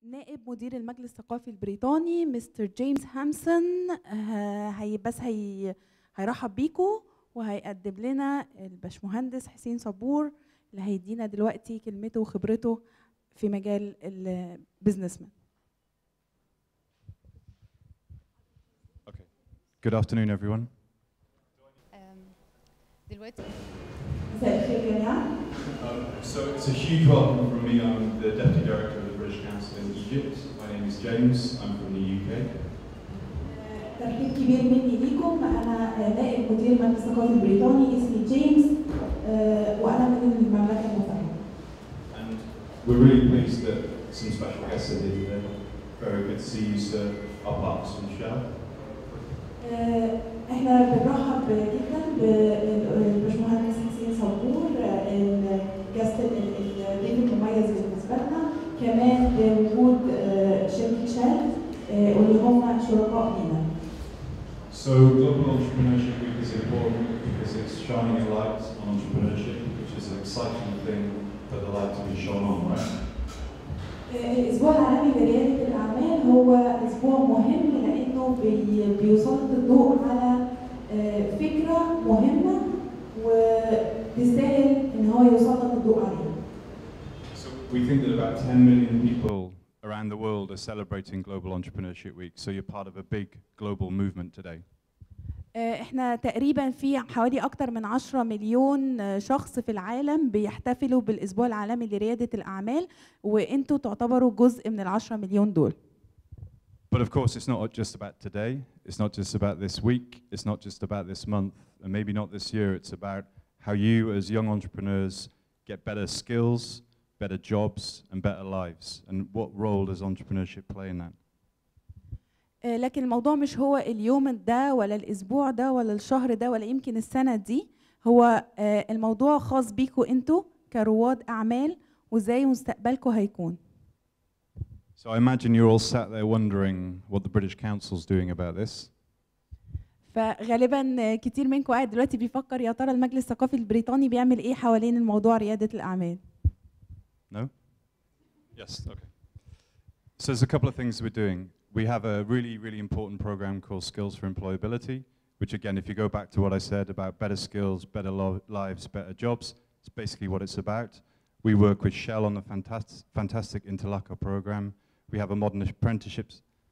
نائب مدير المجلس الثقافي البريطاني مستر جيمس هامسون آه، هي بس هي هيرحب بيكم وهيقدم لنا الباشمهندس حسين صبور اللي هيدينا دلوقتي كلمته وخبرته في مجال البيزنس مان Okay. Good afternoon, everyone. أم، دلوقتي مساء الخير جميعا Um, so it's a huge welcome from me. I'm the Deputy Director of the British Council in Egypt. My name is James. I'm from the UK. ترحيب كبير مني ليكم انا نائب مدير المجلس الثقافي البريطاني اسمي جيمس آه، وانا من المملكه المتحده And we're really pleased that some special guests are here today. Very good to see you, sir, our partners from Shell. آه، احنا بنرحب جدا بالباشمهندس حسين صبور آه، الجاست ال- الضيف المميز بالنسبه لنا كمان بوجود آه، شركه شال آه، واللي هم شركاء لينا So Global Entrepreneurship Week is important because it's shining a light on entrepreneurship, which is an exciting thing for the light to be shone on, right? آه، الاسبوع العالمي لرياده الاعمال هو اسبوع مهم لانه بي- بيسلط الضوء على آه، فكره مهمه وتستاهل ان هو يسلط الضوء عليها So we think that about 10 million people around the world are celebrating Global Entrepreneurship Week. So you're part of a big global movement today. آه، احنا تقريبا في حوالي اكتر من 10 مليون آه، شخص في العالم بيحتفلوا بالاسبوع العالمي لرياده الاعمال وانتوا تعتبروا جزء من ال 10 مليون دول But of course, it's not just about today. It's not just about this week. It's not just about this month, and maybe not this year. It's about how you, as young entrepreneurs, get better skills, better jobs, and better lives. And what role does entrepreneurship play in that? آه، لكن الموضوع مش هو اليوم ده ولا الاسبوع ده ولا الشهر ده ولا يمكن السنه دي هو آه، الموضوع خاص بيكوا انتوا كرواد اعمال وازاي مستقبلكوا هيكون So I imagine you're all sat there wondering what the British Council's doing about this. فغالبا آه، كتير منكم قاعد دلوقتي بيفكر يا ترى المجلس الثقافي البريطاني بيعمل ايه حوالين الموضوع رياده الاعمال No? Yes, okay. So there's a couple of things we're doing. We have a really, really important program called Skills for Employability, which again, if you go back to what I said about better skills, better lo- lives, better jobs, it's basically what it's about. We work with Shell on the fantas- fantastic Interlaco program. We have a modern apprenticeships.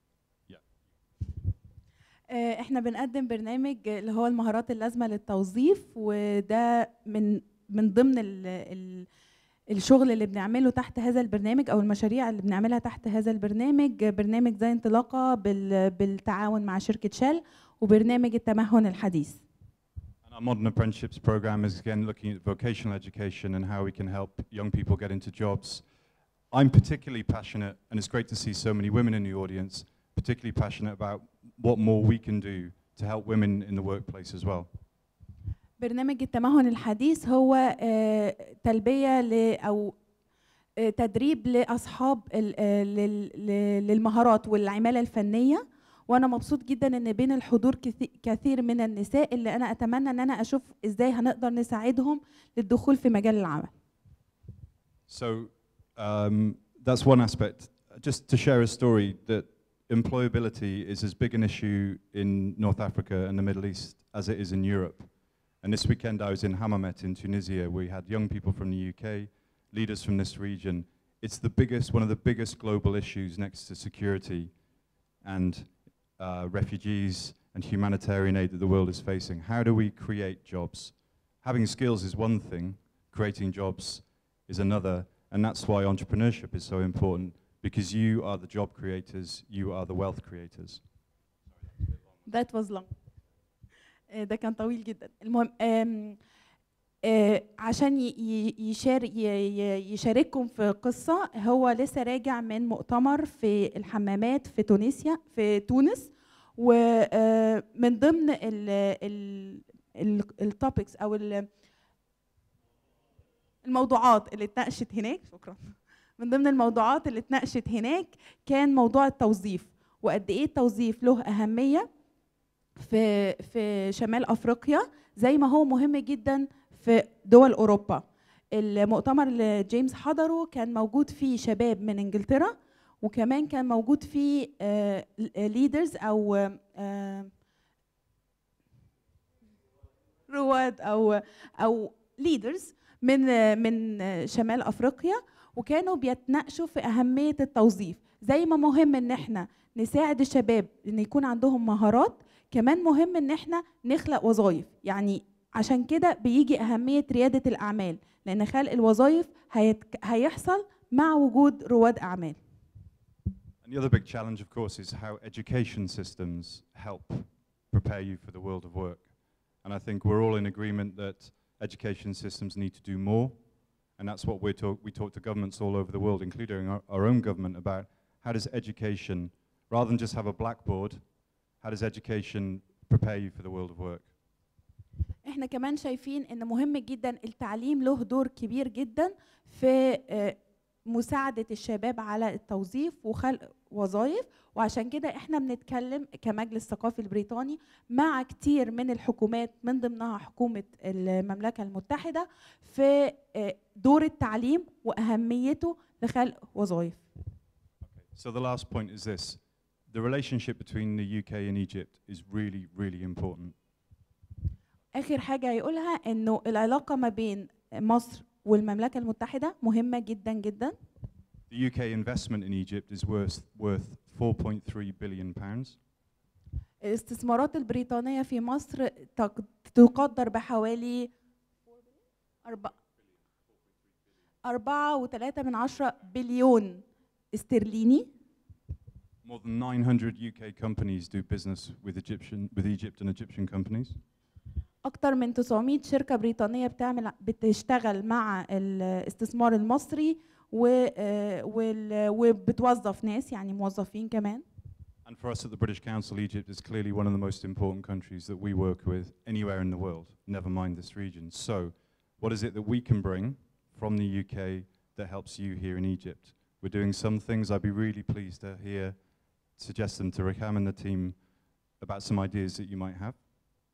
آه، احنا بنقدم برنامج اللي هو المهارات اللازمه للتوظيف وده من من ضمن ال ال الشغل اللي بنعمله تحت هذا البرنامج او المشاريع اللي بنعملها تحت هذا البرنامج برنامج زي انطلاقه بال بالتعاون مع شركه شell وبرنامج التمهن الحديث And our modern apprenticeships program is again looking at vocational education and how we can help young people get into jobs. I'm particularly passionate, and it's great to see so many women in the audience, particularly passionate about what more we can do to help women in the workplace as well. برنامج التمهن الحديث هو آه، تلبيه ل او آه، تدريب لاصحاب ال- آه، لل- ل- للمهارات والعماله الفنيه وانا مبسوط جدا ان بين الحضور كثي- كثير من النساء اللي انا اتمنى ان انا اشوف ازاي هنقدر نساعدهم للدخول في مجال العمل So um, that's one aspect. Just to share a story that employability is as big an issue in North Africa and the Middle East as it is in Europe. And this weekend I was in Hammamet in Tunisia. We had young people from the UK, leaders from this region. It's the biggest, one of the biggest global issues next to security and uh, refugees and humanitarian aid that the world is facing. How do we create jobs? Having skills is one thing, creating jobs is another, and that's why entrepreneurship is so important because you are the job creators, you are the wealth creators. That was long. آه، ده كان طويل جدا المهم آم، آه، عشان ي- ي- يشار ي- ي- يشارككم في قصة هو لسه راجع من مؤتمر في الحمامات في تونسيا في تونس ومن ضمن التوبكس او ال- الموضوعات اللي اتناقشت هناك شكرا من ضمن الموضوعات اللي اتناقشت هناك كان موضوع التوظيف وقد ايه التوظيف له اهميه في في شمال افريقيا زي ما هو مهم جدا في دول اوروبا المؤتمر اللي جيمس حضره كان موجود فيه شباب من انجلترا وكمان كان موجود فيه ليدرز او آه، رواد او او ليدرز من آه، من آه، شمال افريقيا وكانوا بيتناقشوا في اهميه التوظيف زي ما مهم ان احنا نساعد الشباب ان يكون عندهم مهارات كمان مهم ان احنا نخلق وظائف يعني عشان كده بيجي اهميه رياده الاعمال لان خلق الوظائف هيتك... هيحصل مع وجود رواد اعمال And the other big challenge, of course, is how education systems help prepare you for the world of work. And I think we're all in agreement that education systems need to do more. And that's what we're talk- we talk to governments all over the world, including our, our own government, about how does education, rather than just have a blackboard, how does education prepare you for the world of work? احنا كمان شايفين ان مهم جدا التعليم له دور كبير جدا في آه، مساعدة الشباب على التوظيف وخلق وظائف وعشان كده احنا بنتكلم كمجلس ثقافي البريطاني مع كتير من الحكومات من ضمنها حكومة المملكة المتحدة في آه، دور التعليم وأهميته لخلق وظائف So the last point is this. The relationship between the UK and Egypt is really, really important. آخر حاجة هيقولها إنه العلاقة ما بين مصر والمملكة المتحدة مهمة جدا جدا The UK investment in Egypt is worth, worth 4.3 billion pounds. الاستثمارات البريطانية في مصر تق- تقدر بحوالي أربعة أربعة وثلاثة من عشرة بليون استرليني More than 900 UK companies do business with Egyptian, with Egypt and Egyptian companies. أكتر من 900 شركة بريطانية بتعمل بتشتغل مع الاستثمار المصري و آه، وال- وبتوظف ناس يعني موظفين كمان And for us at the British Council, Egypt is clearly one of the most important countries that we work with anywhere in the world, never mind this region. So, what is it that we can bring from the UK that helps you here in Egypt? We're doing some things. I'd be really pleased to hear, suggest them to Rikam and the team about some ideas that you might have.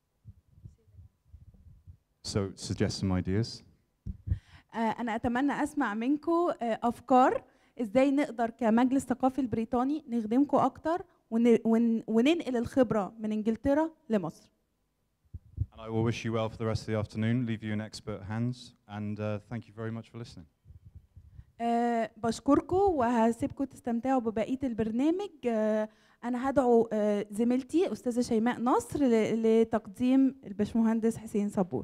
So, suggest some ideas. آه، أنا أتمنى أسمع منكم أفكار إزاي نقدر كمجلس ثقافي البريطاني نخدمكم أكتر ون- ون- وننقل الخبرة من إنجلترا لمصر And I will wish you well for the rest of the afternoon, leave you in expert hands, and uh, thank you very much for listening. أه بشكركم وهسيبكم تستمتعوا ببقية البرنامج أه أنا هدعو أه زميلتي أستاذة شيماء نصر ل- لتقديم الباشمهندس حسين صبور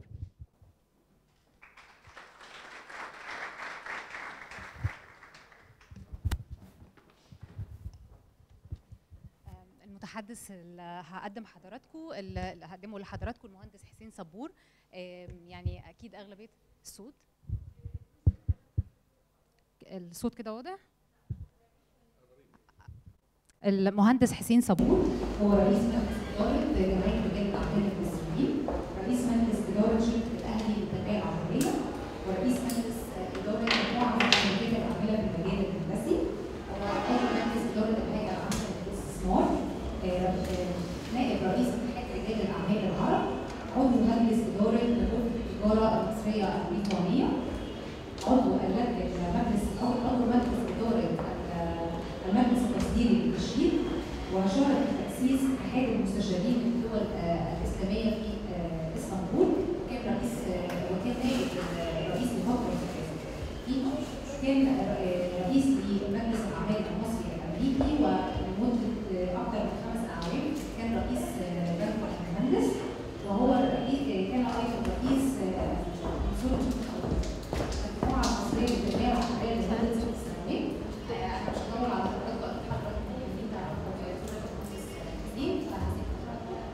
آم، المتحدث اللي هقدم حضراتكم اللي هقدمه لحضراتكم المهندس حسين صبور آم، يعني اكيد اغلبيه الصوت الصوت كده واضح المهندس حسين صبور هو رئيس مجلس إدارة جمعية رجال الأعمال المصريين، رئيس مجلس إدارة شركة الأهلي للتنمية العمرية، ورئيس مجلس إدارة مجموعة من شركات العاملة في المجال الهندسي، وعضو مجلس إدارة الهيئة العامة للاستثمار، آه، آه، نائب رئيس اتحاد رجال الأعمال العرب، عضو مجلس إدارة غرفة التجارة المصرية البريطانية، عضو اللجنة مجلس عضو مجلس إدارة ال- المجلس التصديري للتشييد وشارك في تأسيس اتحاد المستشارين في الدول آه، الإسلامية في آه، اسطنبول كان رئيس آه، وكان نائب الرئيس لفترة فيما كان آه، رئيس لمجلس الأعمال المصري الأمريكي ولمدة آه، أكثر من خمس أعوام كان رئيس آه، جامعة المهندس وهو الرئيس آه، كان أيضا رئيس آه، منظومة المجموعة المصرية للتنمية العقارية لمدة ست سنوات آه، أنا مش هدور على حضرتك وقت حضرتك ممكن تعرفوا آه، صورة المهندس حسين فهسيب حضرتك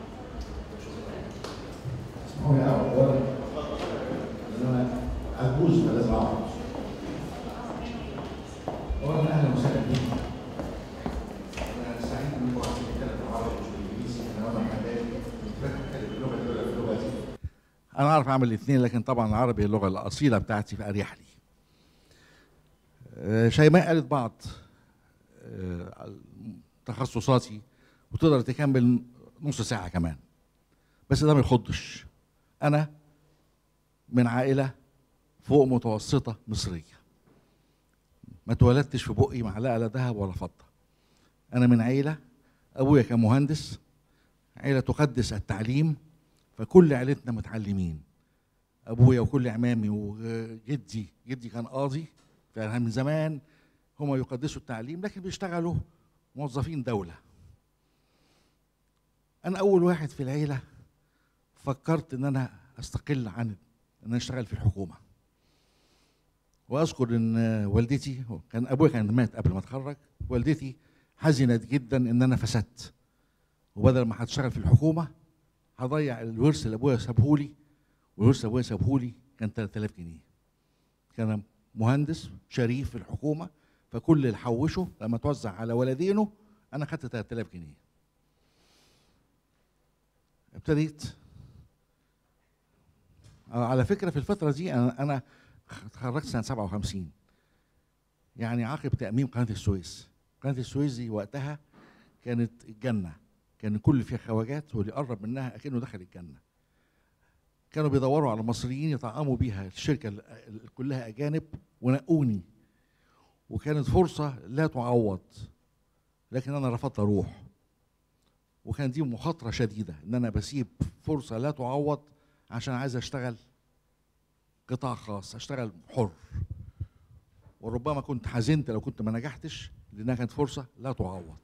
هو يا أولا إن أنا عجوز فلازم أعرف أولا أهلا وسهلا بيكم أنا سعيد إنكم عايزين نتكلم عربي مش بالإنجليزي أنا وأنا حبايبي بتكلم باللغة الأولى في لغتي أنا أعرف أعمل الاثنين لكن طبعا العربي اللغة الأصيلة بتاعتي فأريح لي آه، شيماء قالت بعض آه، تخصصاتي وتقدر تكمل نص ساعة كمان بس ده ما يخضش انا من عائله فوق متوسطه مصريه ما اتولدتش في بقي معلقه لا ذهب ولا فضه انا من عيله ابويا كان مهندس عيله تقدس التعليم فكل عيلتنا متعلمين ابويا وكل عمامي وجدي جدي كان قاضي فمن زمان هم يقدسوا التعليم لكن بيشتغلوا موظفين دوله انا اول واحد في العيله فكرت ان انا استقل عن ان انا اشتغل في الحكومه واذكر ان والدتي كان ابويا كان مات قبل ما اتخرج والدتي حزنت جدا ان انا فسدت وبدل ما هتشتغل في الحكومه هضيع الورث اللي ابويا سابه لي والورث اللي ابويا سابه لي كان 3000 جنيه كان مهندس شريف في الحكومه فكل اللي حوشه لما توزع على ولدينه انا خدت 3000 جنيه ابتديت آه، على فكره في الفتره دي انا انا اتخرجت سنه 57 يعني عقب تاميم قناه السويس قناه السويس دي وقتها كانت الجنه كان كل اللي فيها خواجات واللي قرب منها اكنه دخل الجنه كانوا بيدوروا على مصريين يطعموا بيها الشركه ال- ال- كلها اجانب ونقوني وكانت فرصه لا تعوض لكن انا رفضت اروح وكان دي مخاطره شديده ان انا بسيب فرصه لا تعوض عشان عايز اشتغل قطاع خاص اشتغل حر وربما كنت حزنت لو كنت ما نجحتش لانها كانت فرصه لا تعوض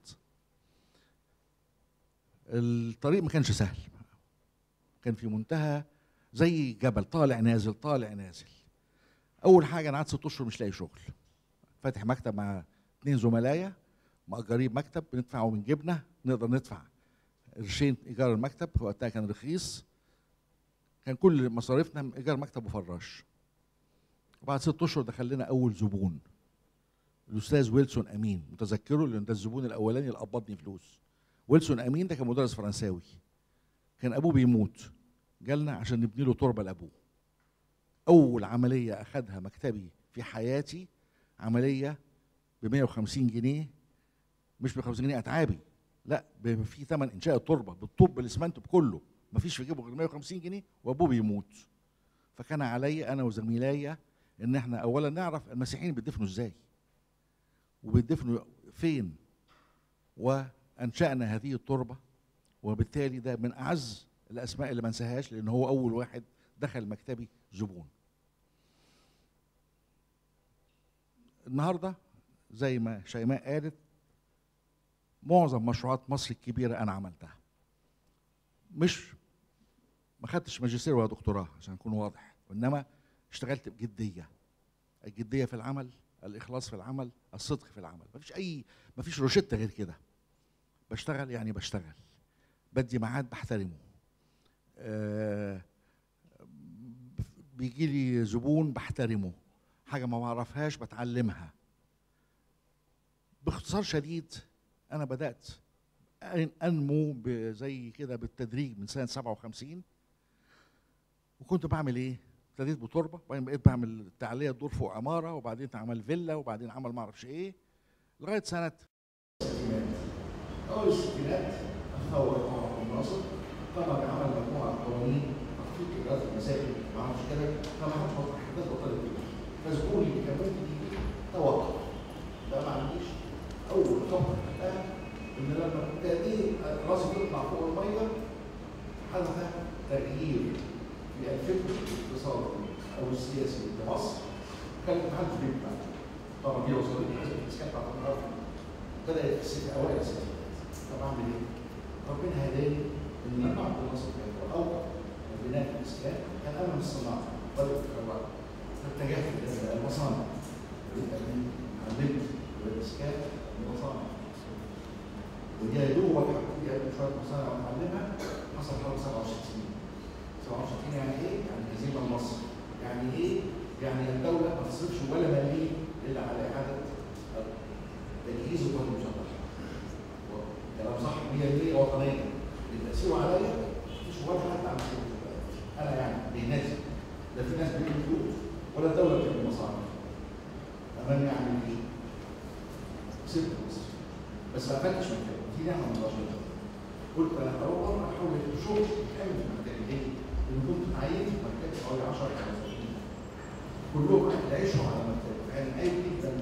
الطريق ما كانش سهل كان في منتهى زي جبل طالع نازل طالع نازل اول حاجه انا قعدت ست اشهر مش لاقي شغل فاتح مكتب مع اثنين زملايا مأجرين مكتب بندفعه من جيبنا نقدر ندفع قرشين ايجار المكتب وقتها كان رخيص كان كل مصاريفنا ايجار مكتب وفراش وبعد ست اشهر دخل لنا اول زبون الاستاذ ويلسون امين متذكره لان ده الزبون الاولاني اللي قبضني فلوس ويلسون امين ده كان مدرس فرنساوي كان ابوه بيموت جالنا عشان نبني له تربه لابوه اول عمليه اخذها مكتبي في حياتي عمليه ب 150 جنيه مش ب 150 جنيه اتعابي لا ب- في ثمن انشاء التربه بالطوب بالاسمنت بكله مفيش في جيبه غير 150 جنيه وابوه بيموت فكان علي انا وزميلاي ان احنا اولا نعرف المسيحيين بيدفنوا ازاي وبيدفنوا فين وانشانا هذه التربه وبالتالي ده من اعز الاسماء اللي ما انساهاش لان هو اول واحد دخل مكتبي زبون النهارده زي ما شيماء قالت معظم مشروعات مصر الكبيره انا عملتها مش ما خدتش ماجستير ولا دكتوراه عشان اكون واضح وانما اشتغلت بجديه الجديه في العمل الاخلاص في العمل الصدق في العمل مفيش اي مفيش روشته غير كده بشتغل يعني بشتغل بدي ميعاد بحترمه آه بيجي لي زبون بحترمه حاجه ما بعرفهاش بتعلمها باختصار شديد انا بدات أن- انمو ب- زي كده بالتدريج من سنه 57 وكنت بعمل ايه؟ ابتديت بتربه وبعدين بقيت بعمل تعليه دور فوق عماره وبعدين عمل فيلا وبعدين عمل ما اعرفش ايه لغايه سنه اول الستينات اتفوق مع عبد الناصر طبعا عمل مجموعه قوانين تخفيض ايجارات المساكن ما اعرفش كده طبعا حدث بطلت كده فزبوني اللي كملت دي توقف ده ما عنديش اول خطوه خدتها ان لما ابتديت راسي تطلع فوق الميه حدث تغيير في الفكر الاقتصادي او السياسي لمصر كانت محدش بيبقى طبعا دي وصلت لحزب الاسكان بتاعت الارض بدات الست اوائل الستينات طب اعمل ايه؟ ربنا هداني ان لما عبد الناصر كان اوقف بناء الاسكان كان انا من الصناعه بدات الكهرباء فاتجهت الى المصانع علمت الاسكان المصانع ودي يا دوب في قبل شويه مصانع واتعلمها حصل حوالي 67 67 يعني ايه؟ يعني هزيمه لمصر يعني ايه؟ يعني الدوله ما تصرفش ولا مليم الا على اعاده تجهيز القوات المسلحه كلام صح 100% وطنيه التاثير عليا مفيش ولا حد عم يشوف انا يعني بالناس ده في ناس بتجيب فلوس ولا الدوله بتجيب مصانع تمام يعني ايه؟ سبت مصر بس ما قفلتش من كده في نعمه من ربنا قلت انا هروح احاول اجيب شغل كامل في مكتبي ليه؟ لان كنت اتعينت في مكتبي حوالي 10 سنين كلهم عايشوا على مكتبي يعني عيب جدا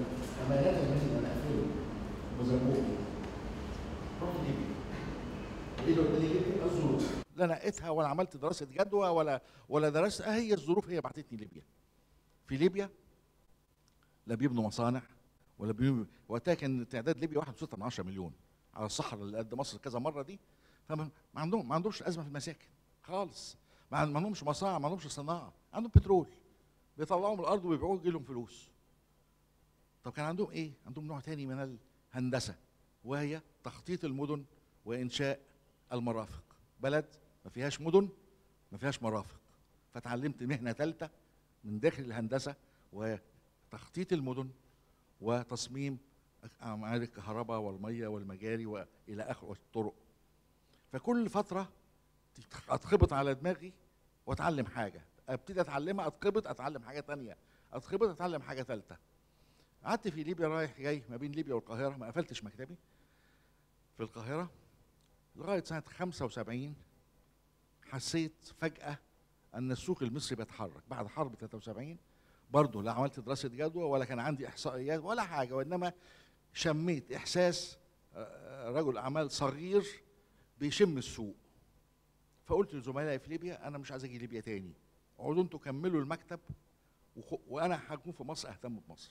امانات المال انا اقفله وزنقوه رحت ليبيا ايه اللي وداني ليبيا؟ الظروف لا نقيتها ولا عملت دراسه جدوى ولا ولا درست آه هي الظروف هي بعتتني ليبيا في ليبيا لا بيبنوا مصانع ولا بيبنوا وقتها كان تعداد ليبيا 1.6 من 10 مليون على الصحراء اللي قد مصر كذا مره دي فما ما عندهم ما عندهمش ازمه في المساكن خالص ما عن- ما عندهمش مصانع ما عندهمش صناعه عندهم بترول بيطلعوا من الارض ويبيعوه يجي لهم فلوس طب كان عندهم ايه عندهم نوع تاني من الهندسه وهي تخطيط المدن وانشاء المرافق بلد ما فيهاش مدن ما فيهاش مرافق فتعلمت مهنه ثالثه من داخل الهندسه وهي تخطيط المدن وتصميم اعمال الكهرباء والميه والمجاري والى اخره والطرق فكل فتره اتخبط على دماغي واتعلم حاجه ابتدي اتعلمها اتخبط اتعلم حاجه تانية اتخبط اتعلم حاجه ثالثه قعدت في ليبيا رايح جاي ما بين ليبيا والقاهره ما قفلتش مكتبي في القاهره لغايه سنه 75 حسيت فجاه ان السوق المصري بيتحرك بعد حرب 73 برضه لا عملت دراسه جدوى ولا كان عندي احصائيات ولا حاجه وانما شميت احساس آه، رجل اعمال صغير بيشم السوق فقلت لزملائي في ليبيا انا مش عايز اجي ليبيا تاني اقعدوا انتوا كملوا المكتب وخ- وانا هكون في مصر اهتم بمصر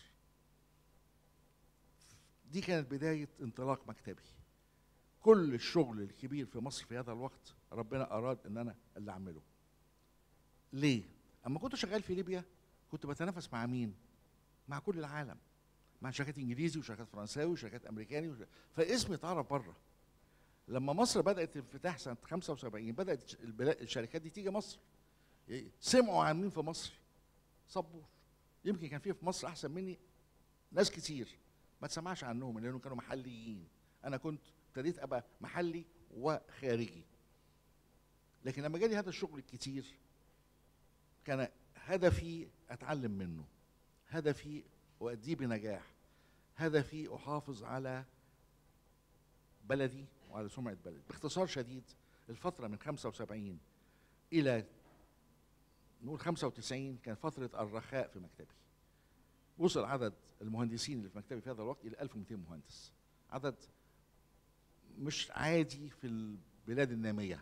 دي كانت بدايه انطلاق مكتبي كل الشغل الكبير في مصر في هذا الوقت ربنا اراد ان انا اللي اعمله ليه اما كنت شغال في ليبيا كنت بتنافس مع مين مع كل العالم مع شركات انجليزي وشركات فرنساوي وشركات امريكاني وش... فاسمي اتعرف بره لما مصر بدات الانفتاح سنه 75 بدات البلا- الشركات دي تيجي مصر إيه، سمعوا عن مين في مصر صبور يمكن كان في في مصر احسن مني ناس كتير ما تسمعش عنهم لانهم كانوا محليين انا كنت ابتديت ابقى محلي وخارجي لكن لما جالي هذا الشغل الكتير كان هدفي اتعلم منه هدفي اؤديه بنجاح هدفي احافظ على بلدي وعلى سمعه بلدي باختصار شديد الفتره من 75 الى نقول 95 كان فتره الرخاء في مكتبي وصل عدد المهندسين اللي في مكتبي في هذا الوقت الى 1200 مهندس عدد مش عادي في البلاد الناميه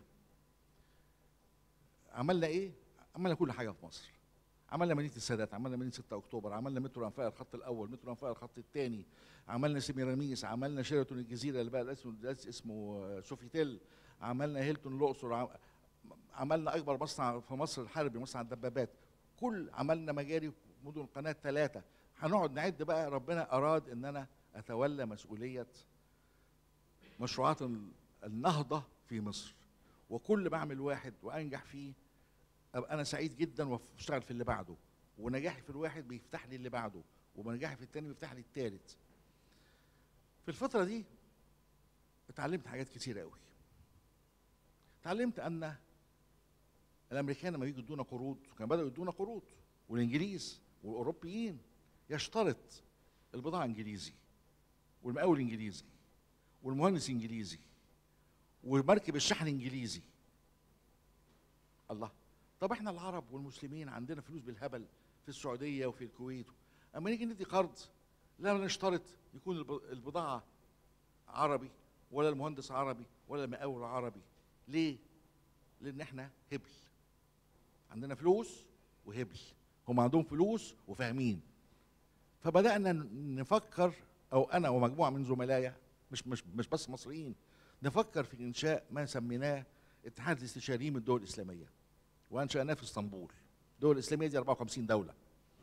عملنا ايه عملنا كل حاجه في مصر عملنا مدينه السادات عملنا مدينه 6 اكتوبر عملنا مترو انفاق الخط الاول مترو انفاق الخط الثاني عملنا سيميراميس عملنا شيراتون الجزيره اللي بقى اسمه دلوقتي اسمه آه، سوفيتيل عملنا هيلتون الاقصر عم- عملنا اكبر مصنع في مصر الحربي مصنع الدبابات كل عملنا مجاري مدن قناه ثلاثه هنقعد نعد بقى ربنا اراد ان انا اتولى مسؤوليه مشروعات ال- النهضه في مصر وكل ما اعمل واحد وانجح فيه ابقى انا سعيد جدا واشتغل في اللي بعده ونجاحي في الواحد بيفتح لي اللي بعده ونجاحي في التاني بيفتح لي التالت في الفتره دي اتعلمت حاجات كتير قوي اتعلمت ان الامريكان لما يجوا يدونا قروض كانوا بداوا يدونا قروض والانجليز والاوروبيين يشترط البضاعه انجليزي والمقاول انجليزي والمهندس انجليزي ومركب الشحن انجليزي الله طب احنا العرب والمسلمين عندنا فلوس بالهبل في السعوديه وفي الكويت اما نيجي ندي قرض لا نشترط يكون الب- البضاعه عربي ولا المهندس عربي ولا المقاول عربي ليه لان احنا هبل عندنا فلوس وهبل هم عندهم فلوس وفاهمين فبدانا ن- نفكر او انا ومجموعه من زملائي مش مش مش بس مصريين نفكر في انشاء ما سميناه اتحاد الاستشاريين من الدول الاسلاميه وانشاناه في اسطنبول الدول الاسلاميه دي 54 دوله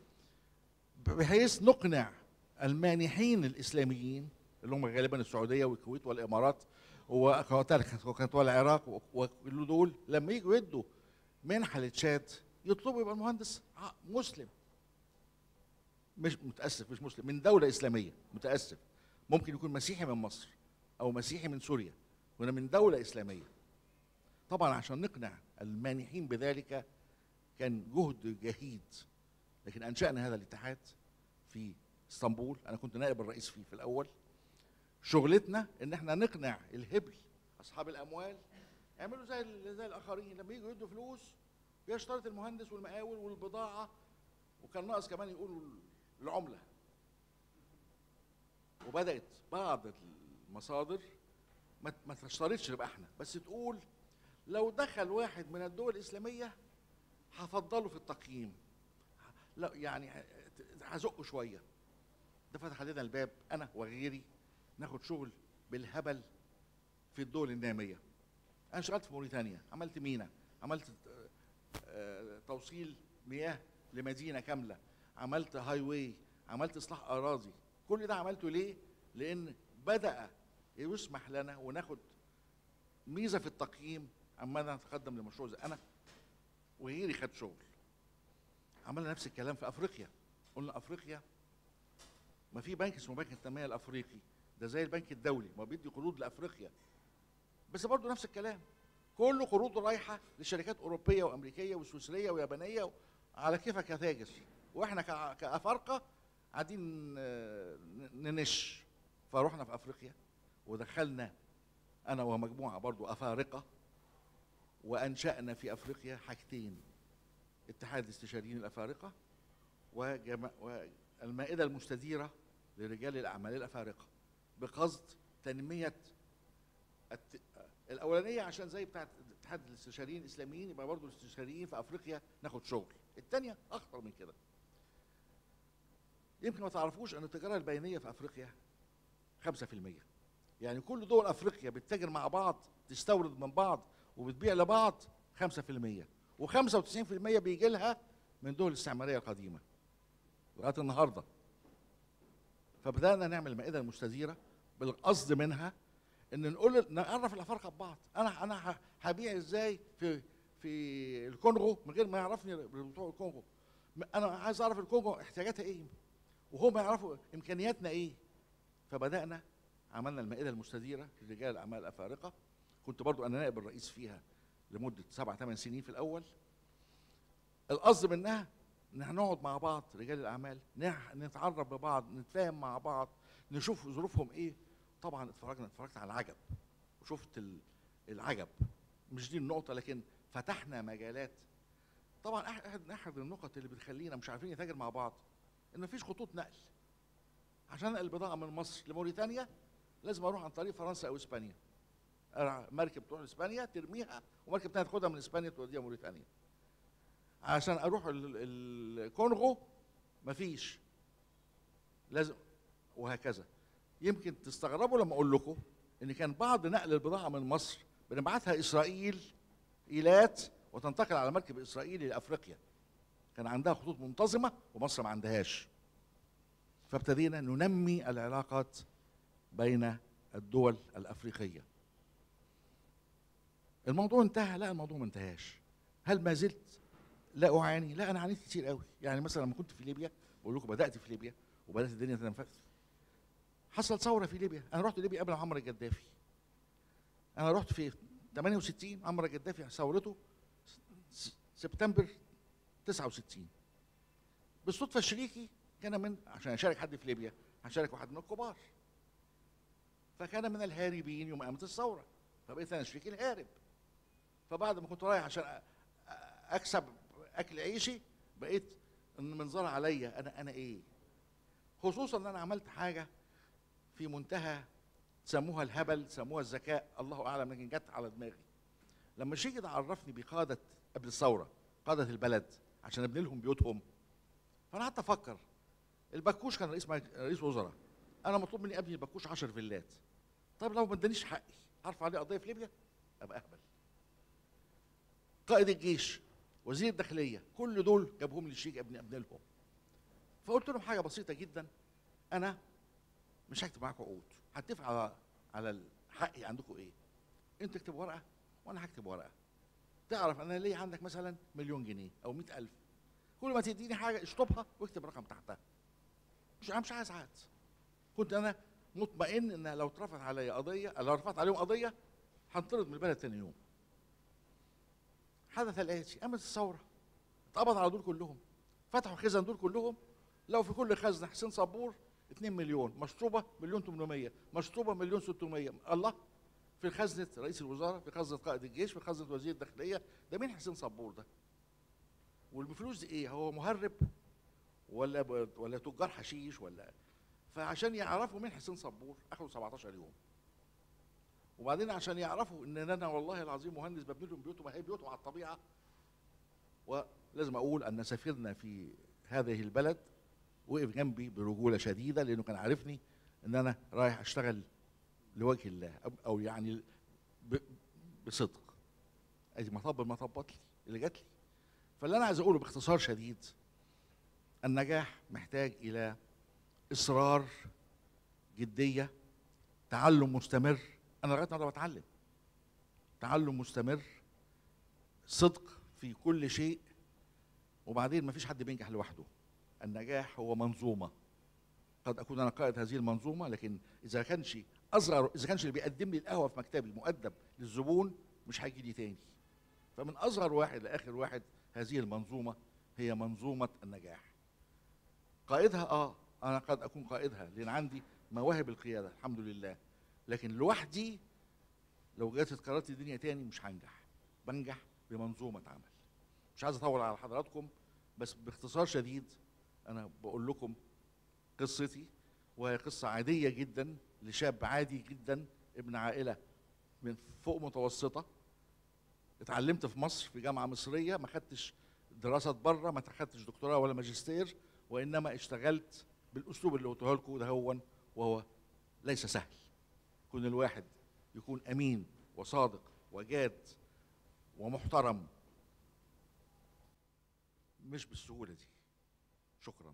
بحيث نقنع المانحين الاسلاميين اللي هم غالبا السعوديه والكويت والامارات وكانت والعراق وكل دول لما يجوا يدوا منحه لتشاد يطلبوا يبقى المهندس ع- مسلم مش متاسف مش مسلم من دوله اسلاميه متاسف ممكن يكون مسيحي من مصر او مسيحي من سوريا ولا من دوله اسلاميه طبعا عشان نقنع المانحين بذلك كان جهد جهيد لكن انشانا هذا الاتحاد في اسطنبول انا كنت نائب الرئيس فيه في الاول شغلتنا ان احنا نقنع الهبل اصحاب الاموال يعملوا زي ال- زي الاخرين لما يجوا يدوا فلوس بيشترط المهندس والمقاول والبضاعه وكان ناقص كمان يقولوا العمله وبدات بعض المصادر ما ما تشترطش نبقى احنا بس تقول لو دخل واحد من الدول الاسلاميه هفضله في التقييم لا يعني هزقه شويه ده فتح علينا الباب انا وغيري ناخد شغل بالهبل في الدول الناميه انا اشتغلت في موريتانيا عملت مينا عملت آه، آه، توصيل مياه لمدينه كامله عملت هاي واي عملت اصلاح اراضي كل ده عملته ليه لان بدا يسمح لنا وناخد ميزه في التقييم عمالنا نتقدم لمشروع زي انا وغيري خد شغل عملنا نفس الكلام في افريقيا قلنا افريقيا ما في بنك اسمه بنك التنميه الافريقي ده زي البنك الدولي ما بيدي قروض لافريقيا بس برضه نفس الكلام كل قروضه رايحه لشركات اوروبيه وامريكيه وسويسريه ويابانيه على كيفك يا تاجر واحنا كع- كافارقه قاعدين آه، ننش فروحنا في افريقيا ودخلنا انا ومجموعه برضو افارقه وانشانا في افريقيا حاجتين اتحاد الاستشاريين الافارقه وجما... والمائده المستديره لرجال الاعمال الافارقه بقصد تنميه الت... الاولانيه عشان زي بتاعت اتحاد الاستشاريين الاسلاميين يبقى برضو الاستشاريين في افريقيا ناخد شغل الثانيه اخطر من كده يمكن ما تعرفوش ان التجاره البينيه في افريقيا 5% يعني كل دول افريقيا بتتاجر مع بعض تستورد من بعض وبتبيع لبعض 5% و95% بيجي لها من دول الاستعماريه القديمه لغايه النهارده فبدانا نعمل المائده المستديره بالقصد منها ان نقول نعرف الافارقه ببعض انا انا ه- هبيع ازاي في في الكونغو من غير ما يعرفني بتوع الكونغو م- انا عايز اعرف الكونغو احتياجاتها ايه وهم يعرفوا امكانياتنا ايه فبدانا عملنا المائده المستديره لرجال الاعمال الافارقه كنت برضو انا نائب الرئيس فيها لمده سبع ثمان سنين في الاول القصد منها ان احنا نقعد مع بعض رجال الاعمال نح- نتعرف ببعض نتفاهم مع بعض نشوف ظروفهم ايه طبعا اتفرجنا اتفرجت على العجب وشفت ال- العجب مش دي النقطه لكن فتحنا مجالات طبعا أح- احد احد النقط اللي بتخلينا مش عارفين نتاجر مع بعض ان مفيش خطوط نقل عشان انقل بضاعه من مصر لموريتانيا لازم اروح عن طريق فرنسا او اسبانيا أرع- مركب تروح لاسبانيا ترميها ومركب تاني تاخدها من اسبانيا توديها موريتانيا عشان اروح ال- ال- الكونغو مفيش لازم وهكذا يمكن تستغربوا لما اقول لكم ان كان بعض نقل البضاعه من مصر بنبعتها اسرائيل ايلات وتنتقل على مركب اسرائيلي لافريقيا كان عندها خطوط منتظمه ومصر ما عندهاش فابتدينا ننمي العلاقات بين الدول الافريقيه الموضوع انتهى لا الموضوع ما انتهاش هل ما زلت لا اعاني لا انا عانيت كتير قوي يعني مثلا لما كنت في ليبيا بقول لكم بدات في ليبيا وبدات الدنيا تنفذ حصل ثوره في ليبيا انا رحت ليبيا قبل عمر الجدافي انا رحت في 68 عمر الجدافي ثورته س- سبتمبر 69 بالصدفه شريكي كان من عشان اشارك حد في ليبيا هشارك واحد من الكبار فكان من الهاربين يوم قامت الثوره فبقيت انا شريكي الهارب فبعد ما كنت رايح عشان أ- أ- اكسب اكل عيشي بقيت ان منظر عليا انا انا ايه خصوصا ان انا عملت حاجه في منتهى سموها الهبل سموها الذكاء الله اعلم لكن جت على دماغي لما شيء عرفني بقاده قبل الثوره قاده البلد عشان ابني لهم بيوتهم فانا قعدت افكر البكوش كان رئيس مج... رئيس وزراء انا مطلوب مني ابني البكوش 10 فيلات طيب لو ما ادانيش حقي هرفع عليه قضيه في ليبيا ابقى اهبل قائد الجيش وزير الداخليه كل دول جابهم لي الشيك ابني ابني لهم فقلت لهم حاجه بسيطه جدا انا مش هكتب معاكم عقود هتفق على على حقي عندكم ايه انت اكتب ورقه وانا هكتب ورقه تعرف انا ليه عندك مثلا مليون جنيه او مئة ألف كل ما تديني حاجه اشطبها واكتب رقم تحتها مش انا مش عايز عاد كنت انا مطمئن ان لو اترفعت عليا قضيه لو رفعت عليهم قضيه هنطرد من البلد تاني يوم حدث الاتي قامت الثوره اتقبض على دول كلهم فتحوا خزن دول كلهم لو في كل خزنه حسين صبور 2 مليون مشطوبه مليون 800 مشطوبه مليون 600 الله في خزنه رئيس الوزراء في خزنه قائد الجيش في خزنه وزير الداخليه ده مين حسين صبور ده والفلوس دي ايه هو مهرب ولا ب... ولا تجار حشيش ولا فعشان يعرفوا مين حسين صبور اخذوا 17 يوم وبعدين عشان يعرفوا ان انا والله العظيم مهندس ببني لهم بيوتهم هي بيوتهم على الطبيعه ولازم اقول ان سفيرنا في هذه البلد وقف جنبي برجوله شديده لانه كان عارفني ان انا رايح اشتغل لوجه الله أو- او يعني ب- بصدق ادي مطب المطبات لي اللي جات لي فاللي انا عايز اقوله باختصار شديد النجاح محتاج الى اصرار جديه تعلم مستمر انا لغايه النهارده بتعلم تعلم مستمر صدق في كل شيء وبعدين مفيش حد بينجح لوحده النجاح هو منظومه قد اكون انا قائد هذه المنظومه لكن اذا كانش اصغر اذا كانش اللي بيقدم لي القهوه في مكتبي مؤدب للزبون مش هيجي لي تاني فمن اصغر واحد لاخر واحد هذه المنظومه هي منظومه النجاح قائدها اه انا قد اكون قائدها لان عندي مواهب القياده الحمد لله لكن لوحدي لو جت اتكررت الدنيا تاني مش هنجح بنجح بمنظومه عمل مش عايز اطول على حضراتكم بس باختصار شديد انا بقول لكم قصتي وهي قصه عاديه جدا لشاب عادي جدا ابن عائله من فوق متوسطه اتعلمت في مصر في جامعه مصريه ما خدتش دراسات بره ما خدتش دكتوراه ولا ماجستير وانما اشتغلت بالاسلوب اللي قلته لكم ده هو وهو ليس سهل كون الواحد يكون امين وصادق وجاد ومحترم مش بالسهوله دي شكرا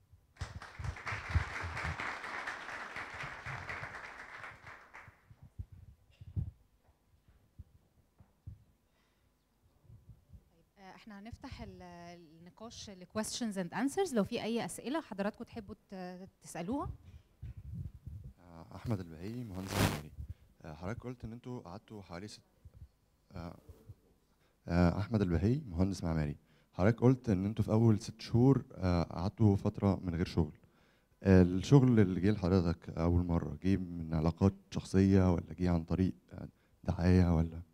آه، احنا هنفتح ال- النقاش لكويستشنز اند انسرز لو في اي اسئله حضراتكم تحبوا ت- تسالوها آه، احمد البهي مهندس معماري آه، حضرتك قلت ان انتوا قعدتوا حوالي ست آه، آه، احمد البهي مهندس معماري حضرتك قلت ان انتوا في اول ست شهور آه، قعدتوا فتره من غير شغل آه، الشغل اللي جه لحضرتك اول مره جه من علاقات شخصيه ولا جه عن طريق آه، دعايه ولا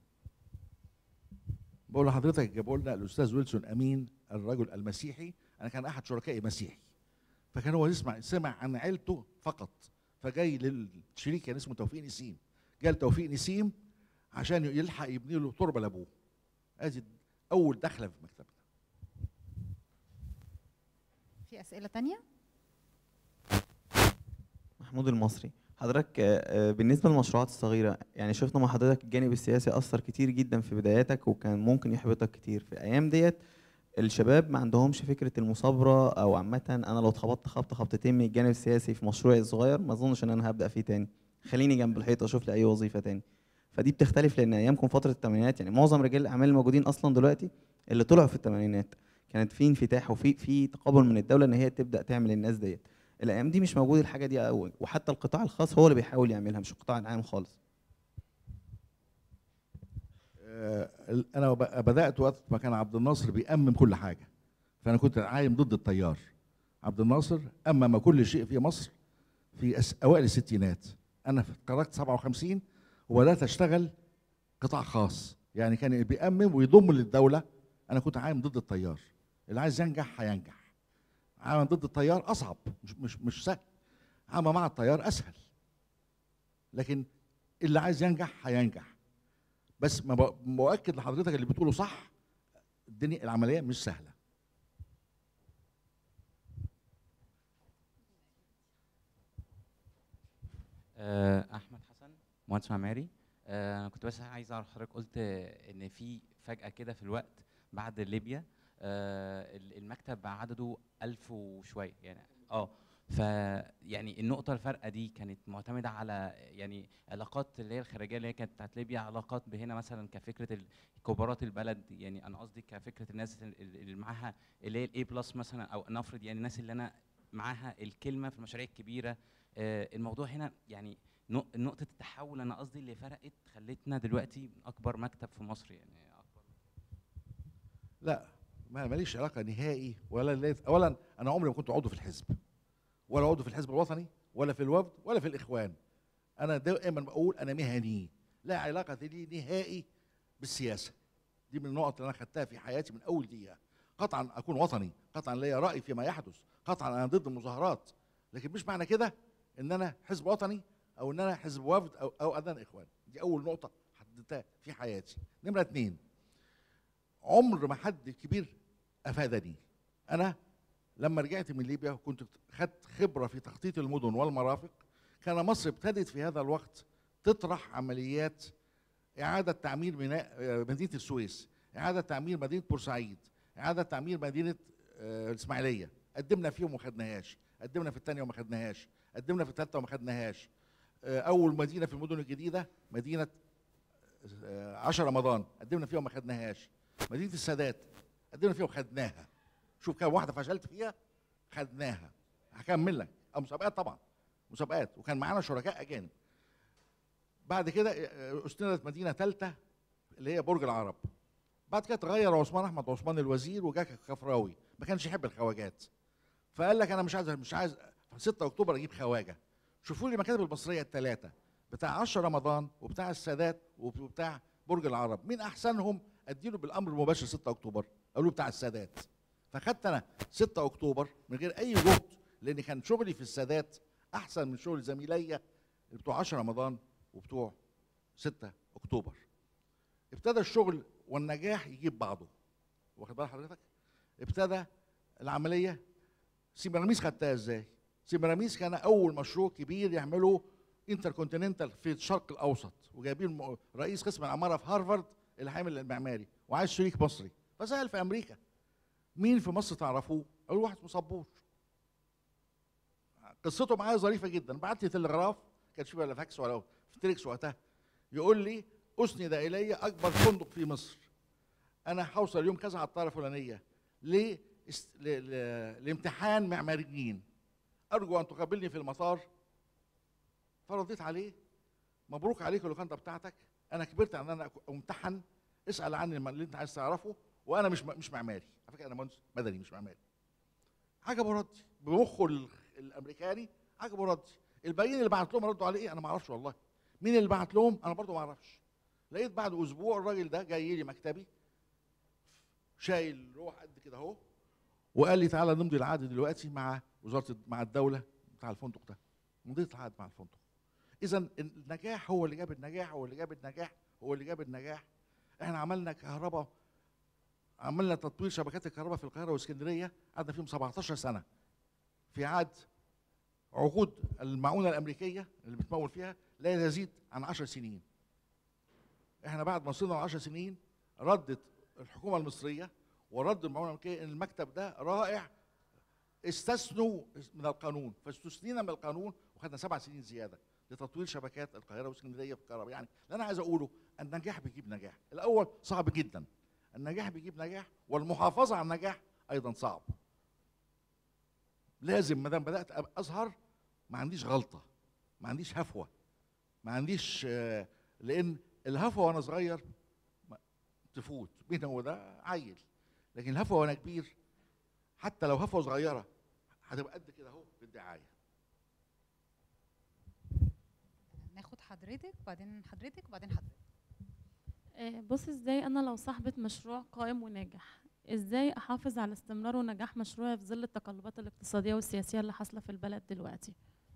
بقول لحضرتك جابوا لنا الاستاذ ويلسون امين الرجل المسيحي انا كان احد شركائي مسيحي فكان هو يسمع سمع عن عيلته فقط فجاي للشريك كان اسمه توفيق نسيم جال توفيق نسيم عشان يلحق يبني له تربه لابوه ادي اول دخله في مكتبنا في اسئله تانية محمود المصري حضرتك آه، آه، بالنسبة للمشروعات الصغيرة يعني شفنا مع حضرتك الجانب السياسي أثر كتير جدا في بداياتك وكان ممكن يحبطك كتير في الأيام ديت الشباب ما عندهمش فكرة المثابرة أو عامة أنا لو اتخبطت خبطة خبطتين من الجانب السياسي في مشروعي الصغير ما أظنش إن أنا هبدأ فيه تاني خليني جنب الحيط أشوف لي أي وظيفة تاني فدي بتختلف لأن أيامكم فترة الثمانينات يعني معظم رجال الأعمال الموجودين أصلا دلوقتي اللي طلعوا في الثمانينات كانت في انفتاح وفي في تقبل من الدولة إن هي تبدأ تعمل الناس ديت الايام دي مش موجود الحاجه دي قوي وحتى القطاع الخاص هو اللي بيحاول يعملها مش القطاع العام خالص آه، انا ب- بدات وقت ما كان عبد الناصر بيأمم كل حاجه فانا كنت عايم ضد التيار عبد الناصر أمم كل شيء في مصر في أس- اوائل الستينات انا اتخرجت 57 وبدات اشتغل قطاع خاص يعني كان بيأمم ويضم للدوله انا كنت عايم ضد التيار اللي عايز ينجح هينجح عمل ضد التيار اصعب مش مش مش سهل عمل مع التيار اسهل لكن اللي عايز ينجح هينجح بس ما ب- مؤكد لحضرتك اللي بتقوله صح الدنيا العمليه مش سهله آه، احمد حسن مهندس معماري آه، انا كنت بس عايز اعرف حضرتك قلت ان في فجاه كده في الوقت بعد ليبيا آه، ال- المكتب بقى عدده ألف وشويه يعني اه ف يعني النقطه الفارقه دي كانت معتمده على يعني علاقات اللي هي الخارجيه اللي هي كانت بتاعت ليبيا علاقات بهنا مثلا كفكره ال- كبارات البلد يعني انا قصدي كفكره الناس ال- ال- اللي معاها اللي هي الاي بلس مثلا او نفرض يعني الناس اللي انا معاها الكلمه في المشاريع الكبيره آه، الموضوع هنا يعني نق- نقطة التحول أنا قصدي اللي فرقت خلتنا دلوقتي أكبر مكتب في مصر يعني أكبر لا ما ماليش علاقه نهائي ولا ليت اولا انا عمري ما كنت عضو في الحزب ولا عضو في الحزب الوطني ولا في الوفد ولا في الاخوان انا دائما بقول انا مهني لا علاقه لي نهائي بالسياسه دي من النقط اللي انا خدتها في حياتي من اول دقيقه قطعا اكون وطني قطعا ليا راي فيما يحدث قطعا انا ضد المظاهرات لكن مش معنى كده ان انا حزب وطني او ان انا حزب وفد او او ان انا اخوان دي اول نقطه حددتها في حياتي نمره اتنين عمر ما حد كبير افادني انا لما رجعت من ليبيا كنت خدت خبره في تخطيط المدن والمرافق كان مصر ابتدت في هذا الوقت تطرح عمليات اعاده تعمير ميناء آه، مدينه السويس اعاده تعمير مدينه بورسعيد اعاده تعمير مدينه آه، الاسماعيليه قدمنا فيهم وما خدناهاش قدمنا في الثانيه وما خدناهاش قدمنا في الثالثه وما خدناهاش آه، اول مدينه في المدن الجديده مدينه آه، 10 رمضان قدمنا فيها وما خدناهاش مدينه السادات قدمنا فيها وخدناها شوف كام واحده فشلت فيها خدناها هكمل لك أو مسابقات طبعا مسابقات وكان معانا شركاء اجانب بعد كده آه، استندت مدينه ثالثه اللي هي برج العرب بعد كده تغير عثمان احمد عثمان الوزير وجا كفراوي ما كانش يحب الخواجات فقال لك انا مش عايز مش عايز في 6 اكتوبر اجيب خواجه شوفوا لي المكاتب المصريه الثلاثه بتاع 10 رمضان وبتاع السادات وبتاع برج العرب مين احسنهم اديله بالامر المباشر 6 اكتوبر قالوا بتاع السادات فخدت انا 6 اكتوبر من غير اي جهد لان كان شغلي في السادات احسن من شغل زميليا بتوع 10 رمضان وبتوع 6 اكتوبر ابتدى الشغل والنجاح يجيب بعضه واخد بال حضرتك ابتدى العمليه سيمراميس خدتها ازاي سيمراميس كان اول مشروع كبير يعمله انتر كونتيننتال في الشرق الاوسط وجايبين م- رئيس قسم العماره في هارفارد اللي هيعمل المعماري وعايز شريك مصري فسال في امريكا مين في مصر تعرفوه؟ قالوا واحد اسمه صبور قصته معايا ظريفه جدا بعت لي تلغراف كانش فيه ولا فاكس ولا تريكس وقتها يقول لي اسند الي اكبر فندق في مصر انا هوصل يوم كذا على الطياره الفلانيه ليه است... ل... ل... لامتحان معماريين ارجو ان تقابلني في المطار فرديت عليه مبروك عليك اللوكاندا بتاعتك انا كبرت ان انا أك- امتحن اسال عني اللي انت عايز تعرفه وانا مش م- مش معماري على فكره انا مهندس مدني مش معماري عجبه ردي بمخه ال- الامريكاني عجبه ردي الباقيين اللي بعت لهم ردوا عليه ايه انا ما اعرفش والله مين اللي بعت لهم انا برضو ما اعرفش لقيت بعد اسبوع الراجل ده جاي لي مكتبي شايل روح قد كده اهو وقال لي تعالى نمضي العقد دلوقتي مع وزاره مع الدوله بتاع الفندق ده مضيت العقد مع الفندق اذا النجاح هو اللي جاب النجاح هو اللي جاب النجاح هو اللي جاب النجاح احنا عملنا كهرباء عملنا تطوير شبكات الكهرباء في القاهره واسكندريه قعدنا فيهم 17 سنه في عهد عقود المعونه الامريكيه اللي بتمول فيها لا يزيد عن 10 سنين احنا بعد ما وصلنا ل 10 سنين ردت الحكومه المصريه ورد المعونه الامريكيه ان المكتب ده رائع استثنوا من القانون فاستثنينا من القانون وخدنا سبع سنين زياده لتطوير شبكات القاهره واسكندريه في الكهرباء يعني اللي انا عايز اقوله النجاح بيجيب نجاح الاول صعب جدا النجاح بيجيب نجاح والمحافظه على النجاح ايضا صعب لازم ما دام بدات أبقى اظهر ما عنديش غلطه ما عنديش هفوه ما عنديش آه، لان الهفوه وانا صغير ما- تفوت مين هو ده عيل لكن الهفوه وانا كبير حتى لو هفوه صغيره هتبقى قد كده اهو في الدعايه ناخد حضرتك وبعدين حضرتك وبعدين حضرتك آه، بص ازاي انا لو صاحبة مشروع قائم وناجح ازاي احافظ على استمرار ونجاح مشروعي في ظل التقلبات الاقتصادية والسياسية اللي حاصلة في البلد دلوقتي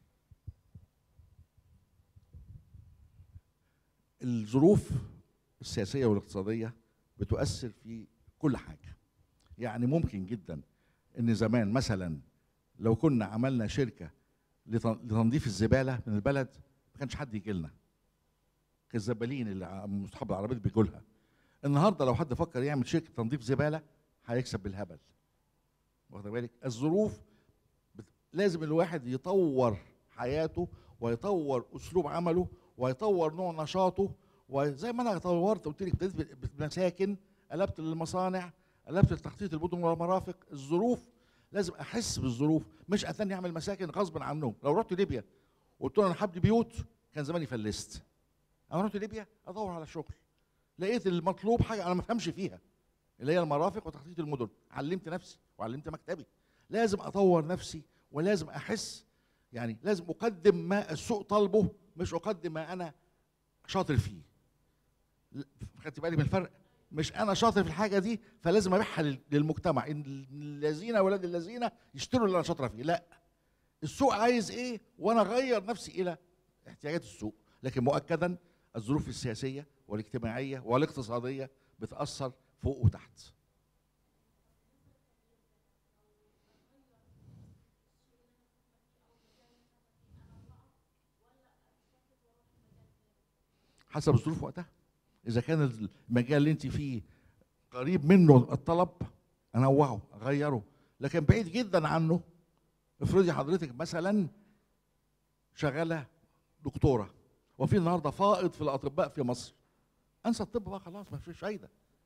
الظروف السياسيه والاقتصاديه بتؤثر في كل حاجه يعني ممكن جدا ان زمان مثلا لو كنا عملنا شركه لتن- لتنظيف الزباله من البلد ما كانش حد يجي لنا الزبالين اللي ع- اصحاب العربيات بيجوا لها النهارده لو حد فكر يعمل شركه تنظيف زباله هيكسب بالهبل واخد بالك الظروف بت... لازم الواحد يطور حياته ويطور اسلوب عمله ويطور نوع نشاطه وزي ما انا طورت قلت لك ابتديت ب- بمساكن قلبت للمصانع قلبت لتخطيط المدن والمرافق الظروف لازم احس بالظروف مش اتاني اعمل مساكن غصب عنهم لو رحت ليبيا وقلت له انا هبني بيوت كان زماني فلست انا رحت ليبيا ادور على شغل لقيت المطلوب حاجه انا ما افهمش فيها اللي هي المرافق وتخطيط المدن علمت نفسي وعلمت مكتبي لازم اطور نفسي ولازم احس يعني لازم اقدم ما السوق طالبه مش اقدم ما انا شاطر فيه ل- خدت بالي من الفرق مش انا شاطر في الحاجه دي فلازم ابيعها لل- للمجتمع ان الذين ولاد الذين يشتروا اللي انا شاطره فيه لا السوق عايز ايه وانا اغير نفسي الى احتياجات السوق لكن مؤكدا الظروف السياسيه والاجتماعيه والاقتصاديه بتاثر فوق وتحت حسب الظروف وقتها اذا كان المجال اللي انت فيه قريب منه الطلب انوعه اغيره لكن بعيد جدا عنه افرضي حضرتك مثلا شغاله دكتوره وفي النهارده فائض في الاطباء في مصر انسى الطب بقى خلاص ما فيش فايده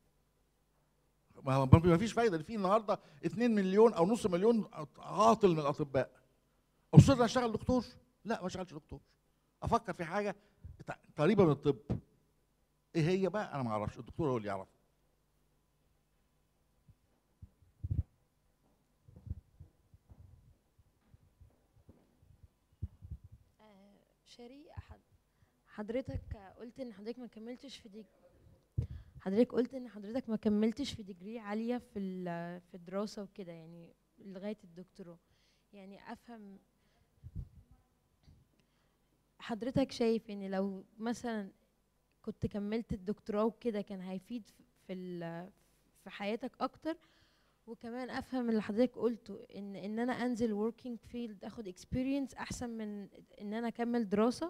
ما ما فيش فايده في النهارده 2 مليون او نص مليون عاطل من الاطباء اصر اشتغل دكتور لا ما اشتغلش دكتور افكر في حاجه قريبه من الطب ايه هي بقى انا ما اعرفش الدكتور هو اللي يعرف آه، شاري حد حضرتك قلت ان حضرتك ما كملتش في دي حضرتك قلت ان حضرتك ما كملتش في ديجري عاليه في ال- في الدراسه وكده يعني لغايه الدكتوراه يعني افهم حضرتك شايف ان لو مثلا كنت كملت الدكتوراه وكده كان هيفيد في ال- في حياتك اكتر وكمان افهم اللي حضرتك قلته ان ان انا انزل working field اخد experience احسن من ان انا اكمل دراسه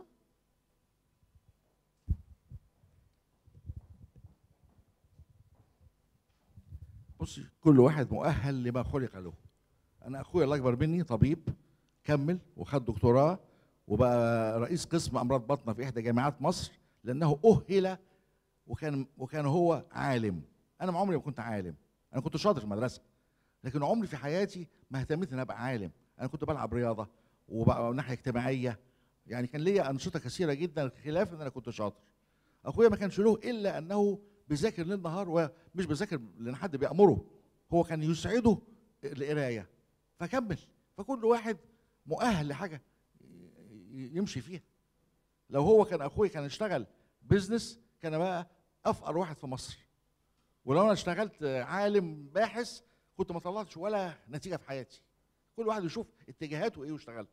بصي كل واحد مؤهل لما خلق له انا اخويا الله اكبر مني طبيب كمل وخد دكتوراه وبقى رئيس قسم امراض بطنه في احدى جامعات مصر لانه اهل وكان وكان هو عالم انا ما عمري ما كنت عالم انا كنت شاطر في المدرسه لكن عمري في حياتي ما اهتميت ان ابقى عالم انا كنت بلعب رياضه وبقى من ناحيه اجتماعيه يعني كان ليا انشطه كثيره جدا خلاف ان انا كنت شاطر اخويا ما كانش له الا انه بيذاكر ليل نهار ومش بيذاكر لان حد بيامره هو كان يسعده القرايه فكمل فكل واحد مؤهل لحاجه ي- يمشي فيها لو هو كان اخويا كان اشتغل بيزنس كان بقى افقر واحد في مصر ولو انا اشتغلت عالم باحث كنت ما طلعتش ولا نتيجه في حياتي كل واحد يشوف اتجاهاته ايه ويشتغلها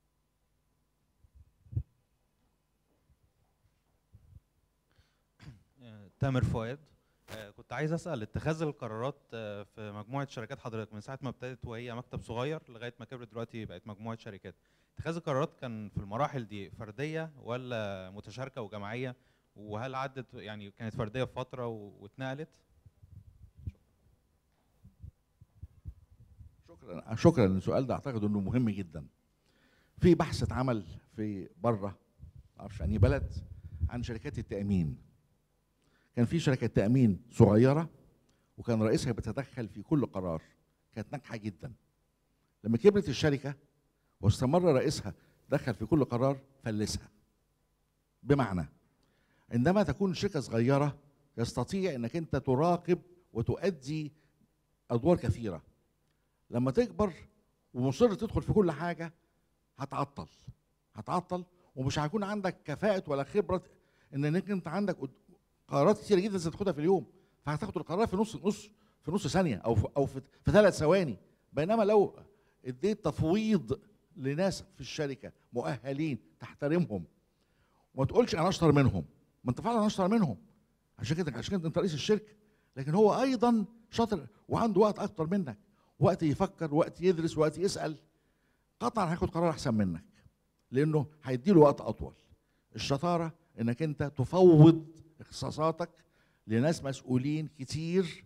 تامر فؤاد آه، كنت عايز اسال اتخاذ القرارات آه، في مجموعه شركات حضرتك من ساعه ما ابتدت وهي مكتب صغير لغايه ما كبرت دلوقتي بقت مجموعه شركات اتخاذ القرارات كان في المراحل دي فرديه ولا متشاركه وجماعيه وهل عدت يعني كانت فرديه في فتره و- واتنقلت شكرا شكرا السؤال ده اعتقد انه مهم جدا في بحث اتعمل في بره معرفش يعني بلد عن شركات التامين كان في شركه تامين صغيره وكان رئيسها بيتدخل في كل قرار كانت ناجحه جدا لما كبرت الشركه واستمر رئيسها دخل في كل قرار فلسها بمعنى عندما تكون شركه صغيره يستطيع انك انت تراقب وتؤدي ادوار كثيره لما تكبر ومصر تدخل في كل حاجه هتعطل هتعطل ومش هيكون عندك كفاءه ولا خبره ان انك انت عندك قد- قرارات كتيره جدا لازم تاخدها في اليوم فهتاخد القرار في نص نص في نص ثانيه او في او في, في ثلاث ثواني بينما لو اديت تفويض لناس في الشركه مؤهلين تحترمهم وما تقولش انا اشطر منهم ما انت فعلا اشطر منهم عشان كده عشان كده انت رئيس الشركه لكن هو ايضا شاطر وعنده وقت اكتر منك وقت يفكر وقت يدرس وقت يسال قطعا هياخد قرار احسن منك لانه هيديله وقت اطول الشطاره انك انت تفوض اختصاصاتك لناس مسؤولين كتير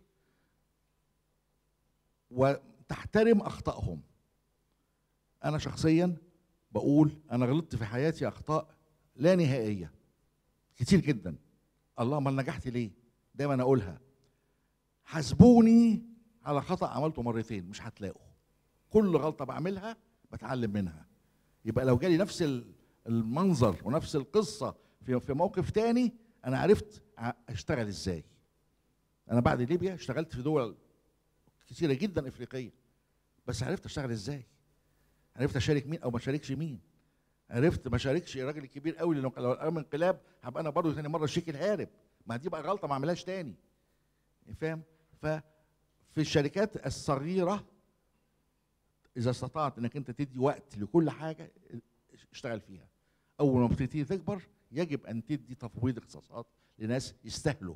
وتحترم اخطائهم انا شخصيا بقول انا غلطت في حياتي اخطاء لا نهائيه كتير جدا اللهم هل نجحت ليه دايما اقولها حاسبوني على خطا عملته مرتين مش هتلاقوا كل غلطه بعملها بتعلم منها يبقى لو جالي نفس ال- المنظر ونفس القصه في في موقف تاني انا عرفت ع- اشتغل ازاي انا بعد ليبيا اشتغلت في دول كثيره جدا افريقيه بس عرفت اشتغل ازاي عرفت اشارك مين او ما اشاركش مين عرفت ما اشاركش الراجل الكبير قوي لانه لو قام انقلاب هبقى انا برضه ثاني مره الشيك الهارب ما دي بقى غلطه ما اعملهاش تاني فاهم ففي الشركات الصغيره اذا استطعت انك انت تدي وقت لكل حاجه اشتغل فيها اول ما بتبتدي تكبر يجب ان تدي تفويض اختصاصات لناس يستاهلوا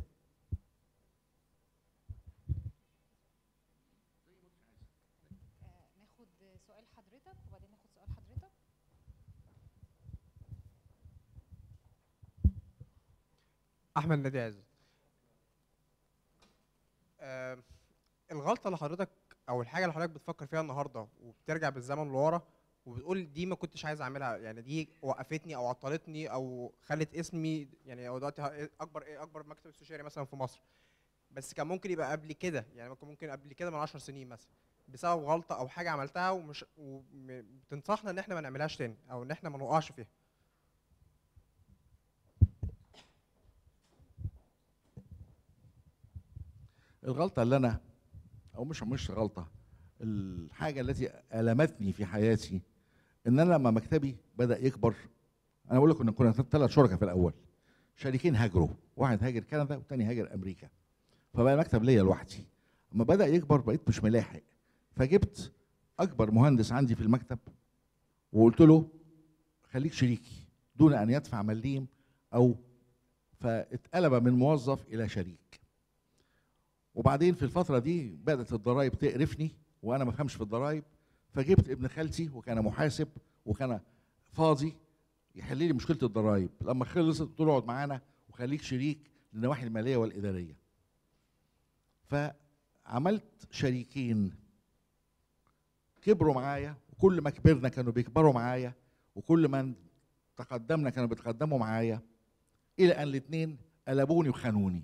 ناخد سؤال حضرتك وبعدين ناخد سؤال حضرتك احمد نادي عز آه الغلطه اللي حضرتك او الحاجه اللي حضرتك بتفكر فيها النهارده وبترجع بالزمن لورا وبتقول دي ما كنتش عايز اعملها يعني دي وقفتني او عطلتني او خلت اسمي يعني هو دلوقتي ه- اكبر ايه اكبر مكتب استشاري مثلا في مصر بس كان ممكن يبقى قبل كده يعني ممكن ممكن قبل كده من 10 سنين مثلا بسبب غلطه او حاجه عملتها ومش وبتنصحنا ان احنا ما نعملهاش تاني او ان احنا ما نقعش فيها الغلطه اللي انا او مش مش غلطه الحاجه التي المتني في حياتي ان انا لما مكتبي بدا يكبر انا بقول لك كنا كنا ثلاث شركاء في الاول شريكين هاجروا واحد هاجر كندا والتاني هاجر امريكا فبقى المكتب ليا لوحدي اما بدا يكبر بقيت مش ملاحق فجبت اكبر مهندس عندي في المكتب وقلت له خليك شريكي دون ان يدفع مليم او فاتقلب من موظف الى شريك وبعدين في الفتره دي بدات الضرايب تقرفني وانا ما بفهمش في الضرايب فجبت ابن خالتي وكان محاسب وكان فاضي يحل لي مشكله الضرايب لما خلصت قلت له اقعد معانا وخليك شريك للنواحي الماليه والاداريه فعملت شريكين كبروا معايا وكل ما كبرنا كانوا بيكبروا معايا وكل ما تقدمنا كانوا بيتقدموا معايا الى ان الاثنين قلبوني وخانوني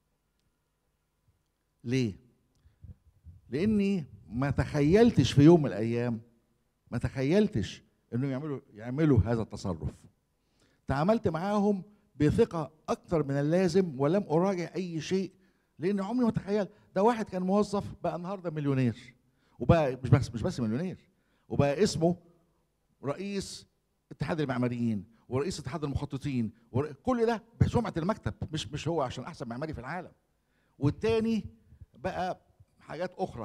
ليه لاني ما تخيلتش في يوم من الايام ما تخيلتش انه يعملوا يعملوا هذا التصرف تعاملت معاهم بثقه اكتر من اللازم ولم اراجع اي شيء لان عمري ما تخيل ده واحد كان موظف بقى النهارده مليونير وبقى مش بس مش بس مليونير وبقى اسمه رئيس اتحاد المعماريين ورئيس اتحاد المخططين ور- كل ده بسمعه المكتب مش مش هو عشان احسن معماري في العالم والتاني بقى حاجات اخرى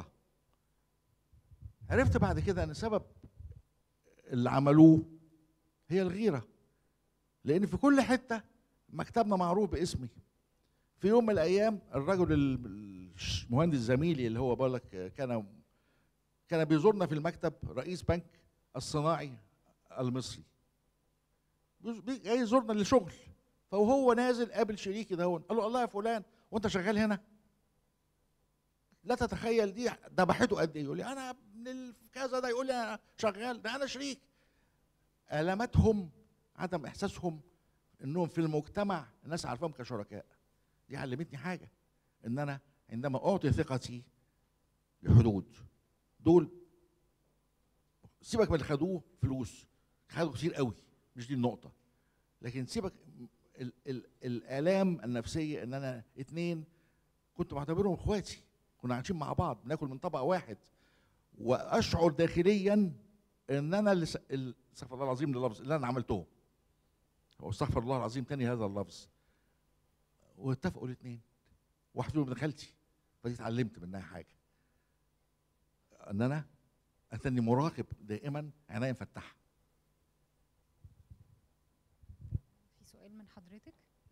عرفت بعد كده ان سبب اللي عملوه هي الغيره لان في كل حته مكتبنا معروف باسمي في يوم من الايام الرجل ال- المهندس زميلي اللي هو بقول لك كان كان بيزورنا في المكتب رئيس بنك الصناعي المصري بيز- بي- جاي يزورنا للشغل فوهو نازل قابل شريكي ده قال له الله يا فلان وانت شغال هنا لا تتخيل دي ذبحته قد ايه يقول لي انا ابن ال- كذا ده يقول لي انا شغال ده انا شريك المتهم عدم احساسهم انهم في المجتمع الناس عارفاهم كشركاء دي علمتني حاجه ان انا عندما اعطي ثقتي بحدود دول سيبك من اللي خدوه فلوس خدوا كتير قوي مش دي النقطه لكن سيبك ال ال الالام النفسيه ان انا اتنين كنت بعتبرهم اخواتي كنا عايشين مع بعض بناكل من طبق واحد واشعر داخليا ان انا اللي س- ال- استغفر الله العظيم لللفظ اللي انا عملته هو استغفر الله العظيم تاني هذا اللفظ واتفقوا الاثنين واحد فيهم ابن خالتي فدي اتعلمت منها حاجه ان انا اتني مراقب دائما عينيا مفتحه في سؤال من حضرتك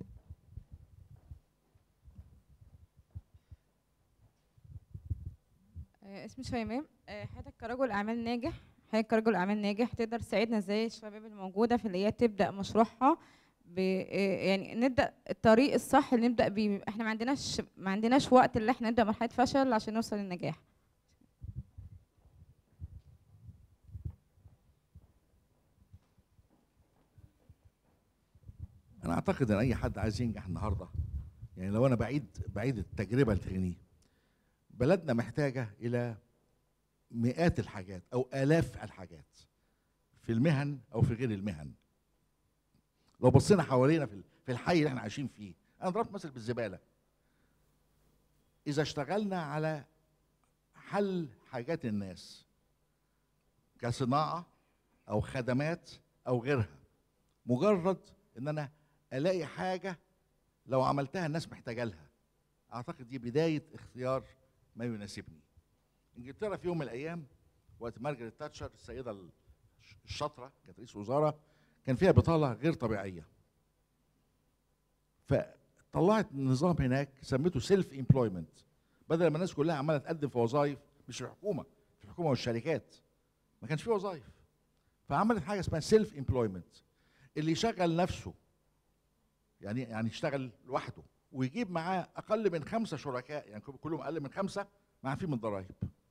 آه، اسمي شيماء آه، حضرتك كرجل اعمال ناجح حضرتك كرجل اعمال ناجح تقدر تساعدنا ازاي الشباب الموجوده في اللي هي تبدا مشروعها ب آه، يعني نبدا الطريق الصح اللي نبدا بيه احنا ما عندناش ما عندناش وقت اللي احنا نبدا مرحله فشل عشان نوصل للنجاح انا اعتقد ان اي حد عايز ينجح النهارده يعني لو انا بعيد بعيد التجربه التغنيه بلدنا محتاجه الى مئات الحاجات او الاف الحاجات في المهن او في غير المهن لو بصينا حوالينا في في الحي اللي احنا عايشين فيه انا ضربت مثل بالزباله اذا اشتغلنا على حل حاجات الناس كصناعه او خدمات او غيرها مجرد ان انا الاقي حاجه لو عملتها الناس محتاجه لها اعتقد دي بدايه اختيار ما يناسبني انجلترا في يوم من الايام وقت مارجريت تاتشر السيده الش- الشاطره كانت رئيس وزراء كان فيها بطاله غير طبيعيه فطلعت نظام هناك سميته سيلف امبلويمنت بدل ما الناس كلها عماله تقدم في وظائف مش في الحكومه في الحكومه والشركات ما كانش في وظائف فعملت حاجه اسمها سيلف امبلويمنت اللي يشغل نفسه يعني يعني يشتغل لوحده ويجيب معاه اقل من خمسه شركاء يعني كلهم اقل من خمسه معفين من الضرائب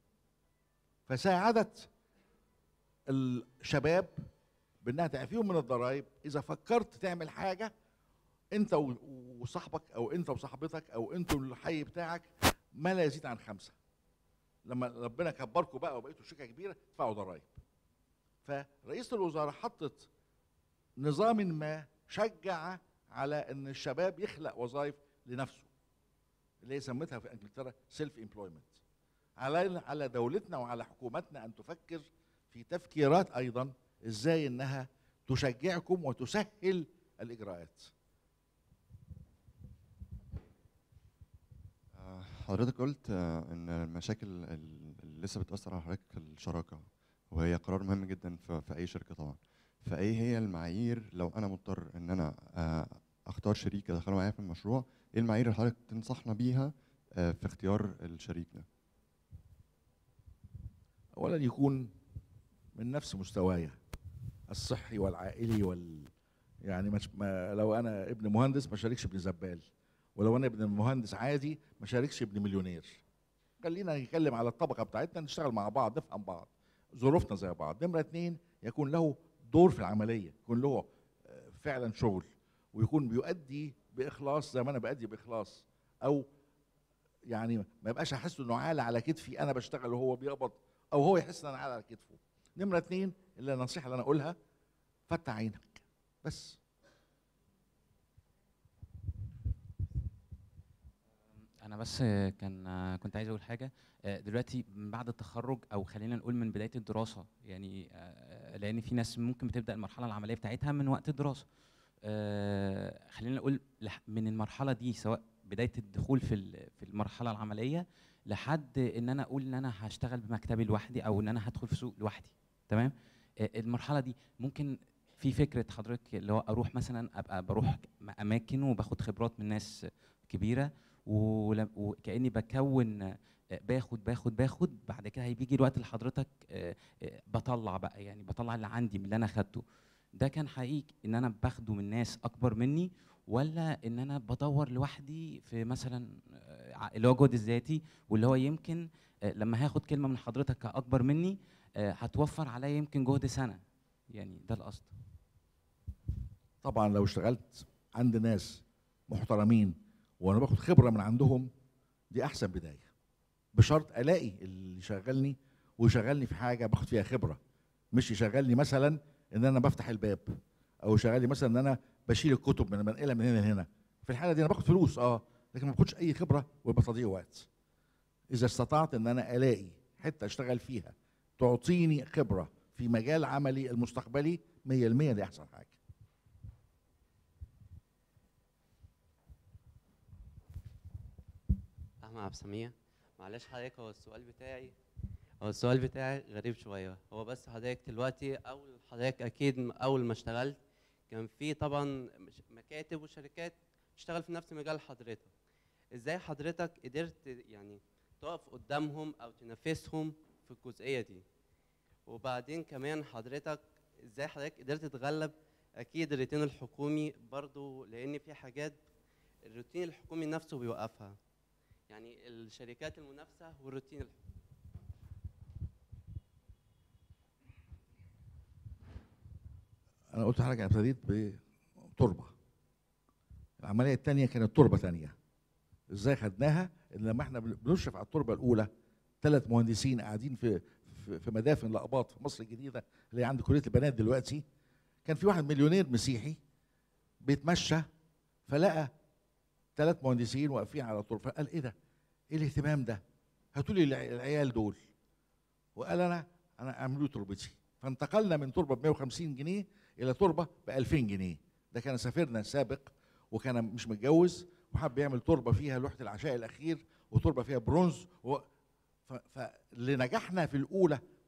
فساعدت الشباب بانها تعفيهم من الضرائب اذا فكرت تعمل حاجه انت و- وصاحبك او انت وصاحبتك او انتوا الحي بتاعك ما لا يزيد عن خمسه لما ربنا كبركم بقى وبقيتوا شركه كبيره تدفعوا ضرائب فرئيسه الوزراء حطت نظام ما شجع على ان الشباب يخلق وظائف لنفسه اللي هي سمتها في انجلترا سيلف امبلويمنت على على دولتنا وعلى حكومتنا ان تفكر في تفكيرات ايضا ازاي انها تشجعكم وتسهل الاجراءات آه، حضرتك قلت آه، ان المشاكل ال- اللي لسه بتاثر على حضرتك الشراكه وهي قرار مهم جدا في في اي شركه طبعا فايه هي المعايير لو انا مضطر ان انا آه، اختار شريك ادخله معايا في المشروع ايه المعايير اللي حضرتك تنصحنا بيها آه، في اختيار الشريك ده اولا يكون من نفس مستواي الصحي والعائلي وال يعني مش ما لو انا ابن مهندس ما شاركش ابن زبال ولو انا ابن مهندس عادي ما شاركش ابن مليونير خلينا نتكلم على الطبقه بتاعتنا نشتغل مع بعض نفهم بعض ظروفنا زي بعض نمره اتنين يكون له دور في العمليه يكون له آه، فعلا شغل ويكون بيؤدي باخلاص زي ما انا بادي باخلاص او يعني ما يبقاش احس انه عالة على كتفي انا بشتغل وهو بيقبض او هو يحس ان انا عالة على كتفه نمره اتنين اللي النصيحه اللي انا اقولها فتح عينك بس انا بس كان كنت عايز اقول حاجه دلوقتي من بعد التخرج او خلينا نقول من بدايه الدراسه يعني آه، لان في ناس ممكن بتبدا المرحله العمليه بتاعتها من وقت الدراسه آه، خلينا نقول لح- من المرحله دي سواء بدايه الدخول في ال- في المرحله العمليه لحد ان انا اقول ان انا هشتغل بمكتبي لوحدي او ان انا هدخل في سوق لوحدي تمام آه، المرحله دي ممكن في فكره حضرتك اللي هو اروح مثلا ابقى بروح اماكن وباخد خبرات من ناس كبيره ولم- وكاني بكون آه، باخد باخد باخد بعد كده هيجي الوقت اللي حضرتك آه، آه، بطلع بقى يعني بطلع اللي عندي من اللي انا خدته ده كان حقيقي ان انا باخده من ناس اكبر مني ولا ان انا بدور لوحدي في مثلا آه، ع- اللي هو جهد الذاتي واللي هو يمكن آه، لما هاخد كلمه من حضرتك كاكبر مني آه، هتوفر عليا يمكن جهد سنه يعني ده القصد طبعا لو اشتغلت عند ناس محترمين وانا باخد خبره من عندهم دي احسن بدايه بشرط الاقي اللي يشغلني ويشغلني في حاجه باخد فيها خبره مش يشغلني مثلا ان انا بفتح الباب او يشغلني مثلا ان انا بشيل الكتب من بنقلها من هنا لهنا في الحاله دي انا باخد فلوس اه لكن ما باخدش اي خبره ويبقى تضييع وقت اذا استطعت ان انا الاقي حته اشتغل فيها تعطيني خبره في مجال عملي المستقبلي 100% دي احسن حاجه احمد عبد السميع معلش حضرتك هو السؤال بتاعي هو السؤال بتاعي غريب شويه هو بس حضرتك دلوقتي اول حضرتك اكيد م- اول ما اشتغلت كان في طبعا مش- مكاتب وشركات بتشتغل في نفس مجال حضرتك ازاي حضرتك قدرت يعني تقف قدامهم او تنافسهم في الجزئيه دي وبعدين كمان حضرتك ازاي حضرتك قدرت تتغلب اكيد الروتين الحكومي برضو لان في حاجات الروتين الحكومي نفسه بيوقفها يعني الشركات المنافسه والروتين الحكومي انا قلت لحضرتك انا ابتديت بتربه العمليه الثانيه كانت تربه ثانيه ازاي خدناها ان لما احنا بن- بنشرف على التربه الاولى ثلاث مهندسين قاعدين في في, في مدافن لقباط في مصر الجديده اللي هي عند كليه البنات دلوقتي كان في واحد مليونير مسيحي بيتمشى فلقى ثلاث مهندسين واقفين على التربه فقال ايه ده؟ ايه الاهتمام ده؟ هاتوا لي الع- العيال دول وقال انا انا اعملوا تربتي فانتقلنا من تربه ب 150 جنيه الى تربه ب 2000 جنيه ده كان سفيرنا سابق وكان مش متجوز وحب يعمل تربه فيها لوحه العشاء الاخير وتربه فيها برونز و... ف... فاللي نجحنا في الاولى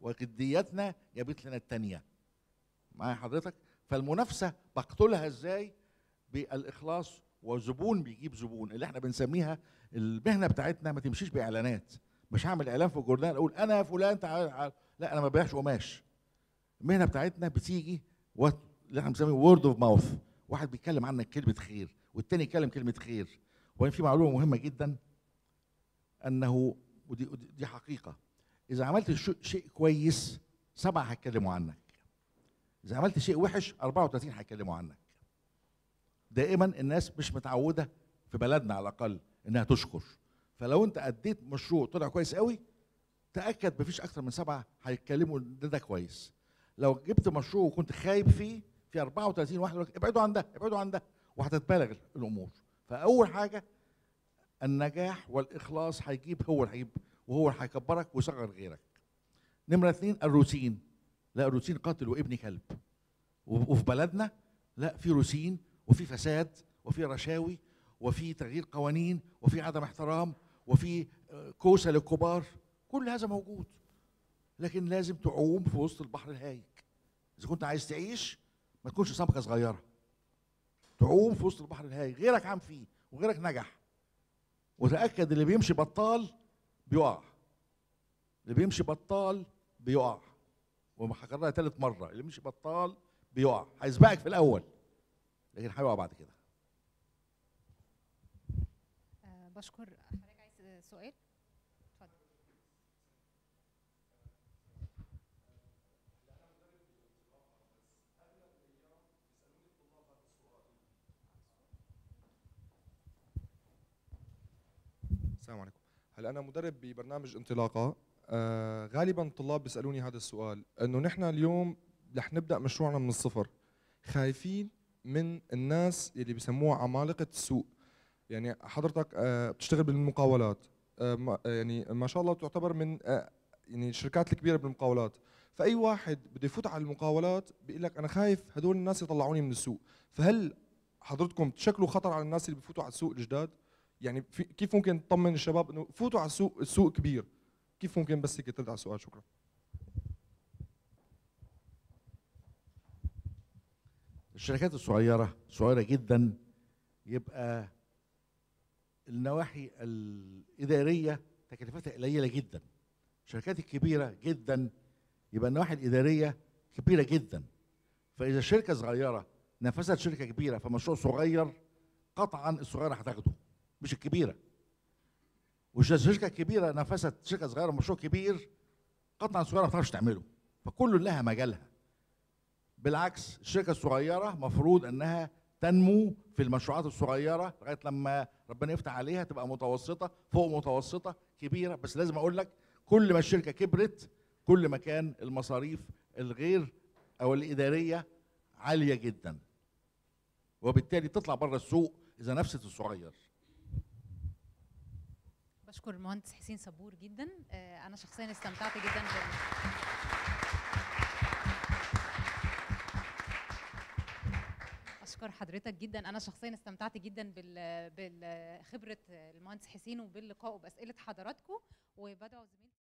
وجديتنا جابت لنا التانية معايا حضرتك فالمنافسه بقتلها ازاي بالاخلاص وزبون بيجيب زبون اللي احنا بنسميها المهنه بتاعتنا ما تمشيش باعلانات مش هعمل اعلان في الجورنال اقول انا فلان تعال تعال. لا انا ما ببيعش قماش المهنه بتاعتنا بتيجي وات اللي احنا بنسميه وورد اوف ماوث واحد بيتكلم عنك كلمه خير والتاني يتكلم كلمه خير وبعدين في معلومه مهمه جدا انه ودي, ودي دي حقيقه اذا عملت شو- شيء كويس سبعه هيتكلموا عنك اذا عملت شيء وحش 34 هيتكلموا عنك دائما الناس مش متعوده في بلدنا على الاقل انها تشكر فلو انت اديت مشروع طلع كويس قوي تاكد مفيش اكتر من سبعه هيتكلموا ده ده كويس لو جبت مشروع وكنت خايب فيه في 34 واحد يقول لك ابعدوا عن ده ابعدوا عن ده وهتتبالغ الامور فاول حاجه النجاح والاخلاص هيجيب هو اللي هيجيب وهو اللي هيكبرك ويصغر غيرك نمره اثنين الروتين لا الروتين قاتل وابن كلب و- وفي بلدنا لا في روتين وفي فساد وفي رشاوي وفي تغيير قوانين وفي عدم احترام وفي آه، كوسه للكبار كل هذا موجود لكن لازم تعوم في وسط البحر الهايج اذا كنت عايز تعيش ما تكونش سمكه صغيره تعوم في وسط البحر الهايج غيرك عام فيه وغيرك نجح وتاكد اللي بيمشي بطال بيقع اللي بيمشي بطال بيقع وهكررها ثالث مره اللي بيمشي بطال بيقع هيسبقك في الاول لكن هيقع بعد كده آه، بشكر حضرتك عايز سؤال اتفضل السلام عليكم هلا انا مدرب ببرنامج انطلاقه آه غالبا الطلاب بيسالوني هذا السؤال انه نحن اليوم رح نبدا مشروعنا من الصفر خايفين من الناس اللي بيسموها عمالقه السوق يعني حضرتك آه بتشتغل بالمقاولات آه ما- آه، يعني ما شاء الله تعتبر من آه يعني الشركات الكبيره بالمقاولات فاي واحد بده يفوت على المقاولات بيقول لك انا خايف هدول الناس يطلعوني من السوق فهل حضرتكم تشكلوا خطر على الناس اللي بفوتوا على السوق الجداد يعني في كيف ممكن تطمن الشباب انه فوتوا على السوق السوق كبير كيف ممكن بس هيك ترد على السؤال شكرا الشركات الصغيرة صغيرة جدا يبقى النواحي الإدارية تكلفتها قليلة جدا الشركات الكبيرة جدا يبقى النواحي الإدارية كبيرة جدا فإذا شركة صغيرة نفذت شركة كبيرة فمشروع صغير قطعا الصغيرة هتاخده مش الكبيرة وإذا شركة كبيرة نفذت شركة صغيرة مشروع كبير قطعا الصغيرة ما تعرفش تعمله فكل لها مجالها بالعكس الشركه الصغيره مفروض انها تنمو في المشروعات الصغيره لغايه لما ربنا يفتح عليها تبقى متوسطه فوق متوسطه كبيره بس لازم اقول لك كل ما الشركه كبرت كل ما كان المصاريف الغير او الاداريه عاليه جدا وبالتالي تطلع بره السوق اذا نفست الصغير بشكر المهندس حسين صبور جدا آه، انا شخصيا استمتعت جدا بال اشكر حضرتك جدا انا شخصيا استمتعت جدا بال بالخبره المهندس حسين وباللقاء وباسئله حضراتكم وبدعو زميلي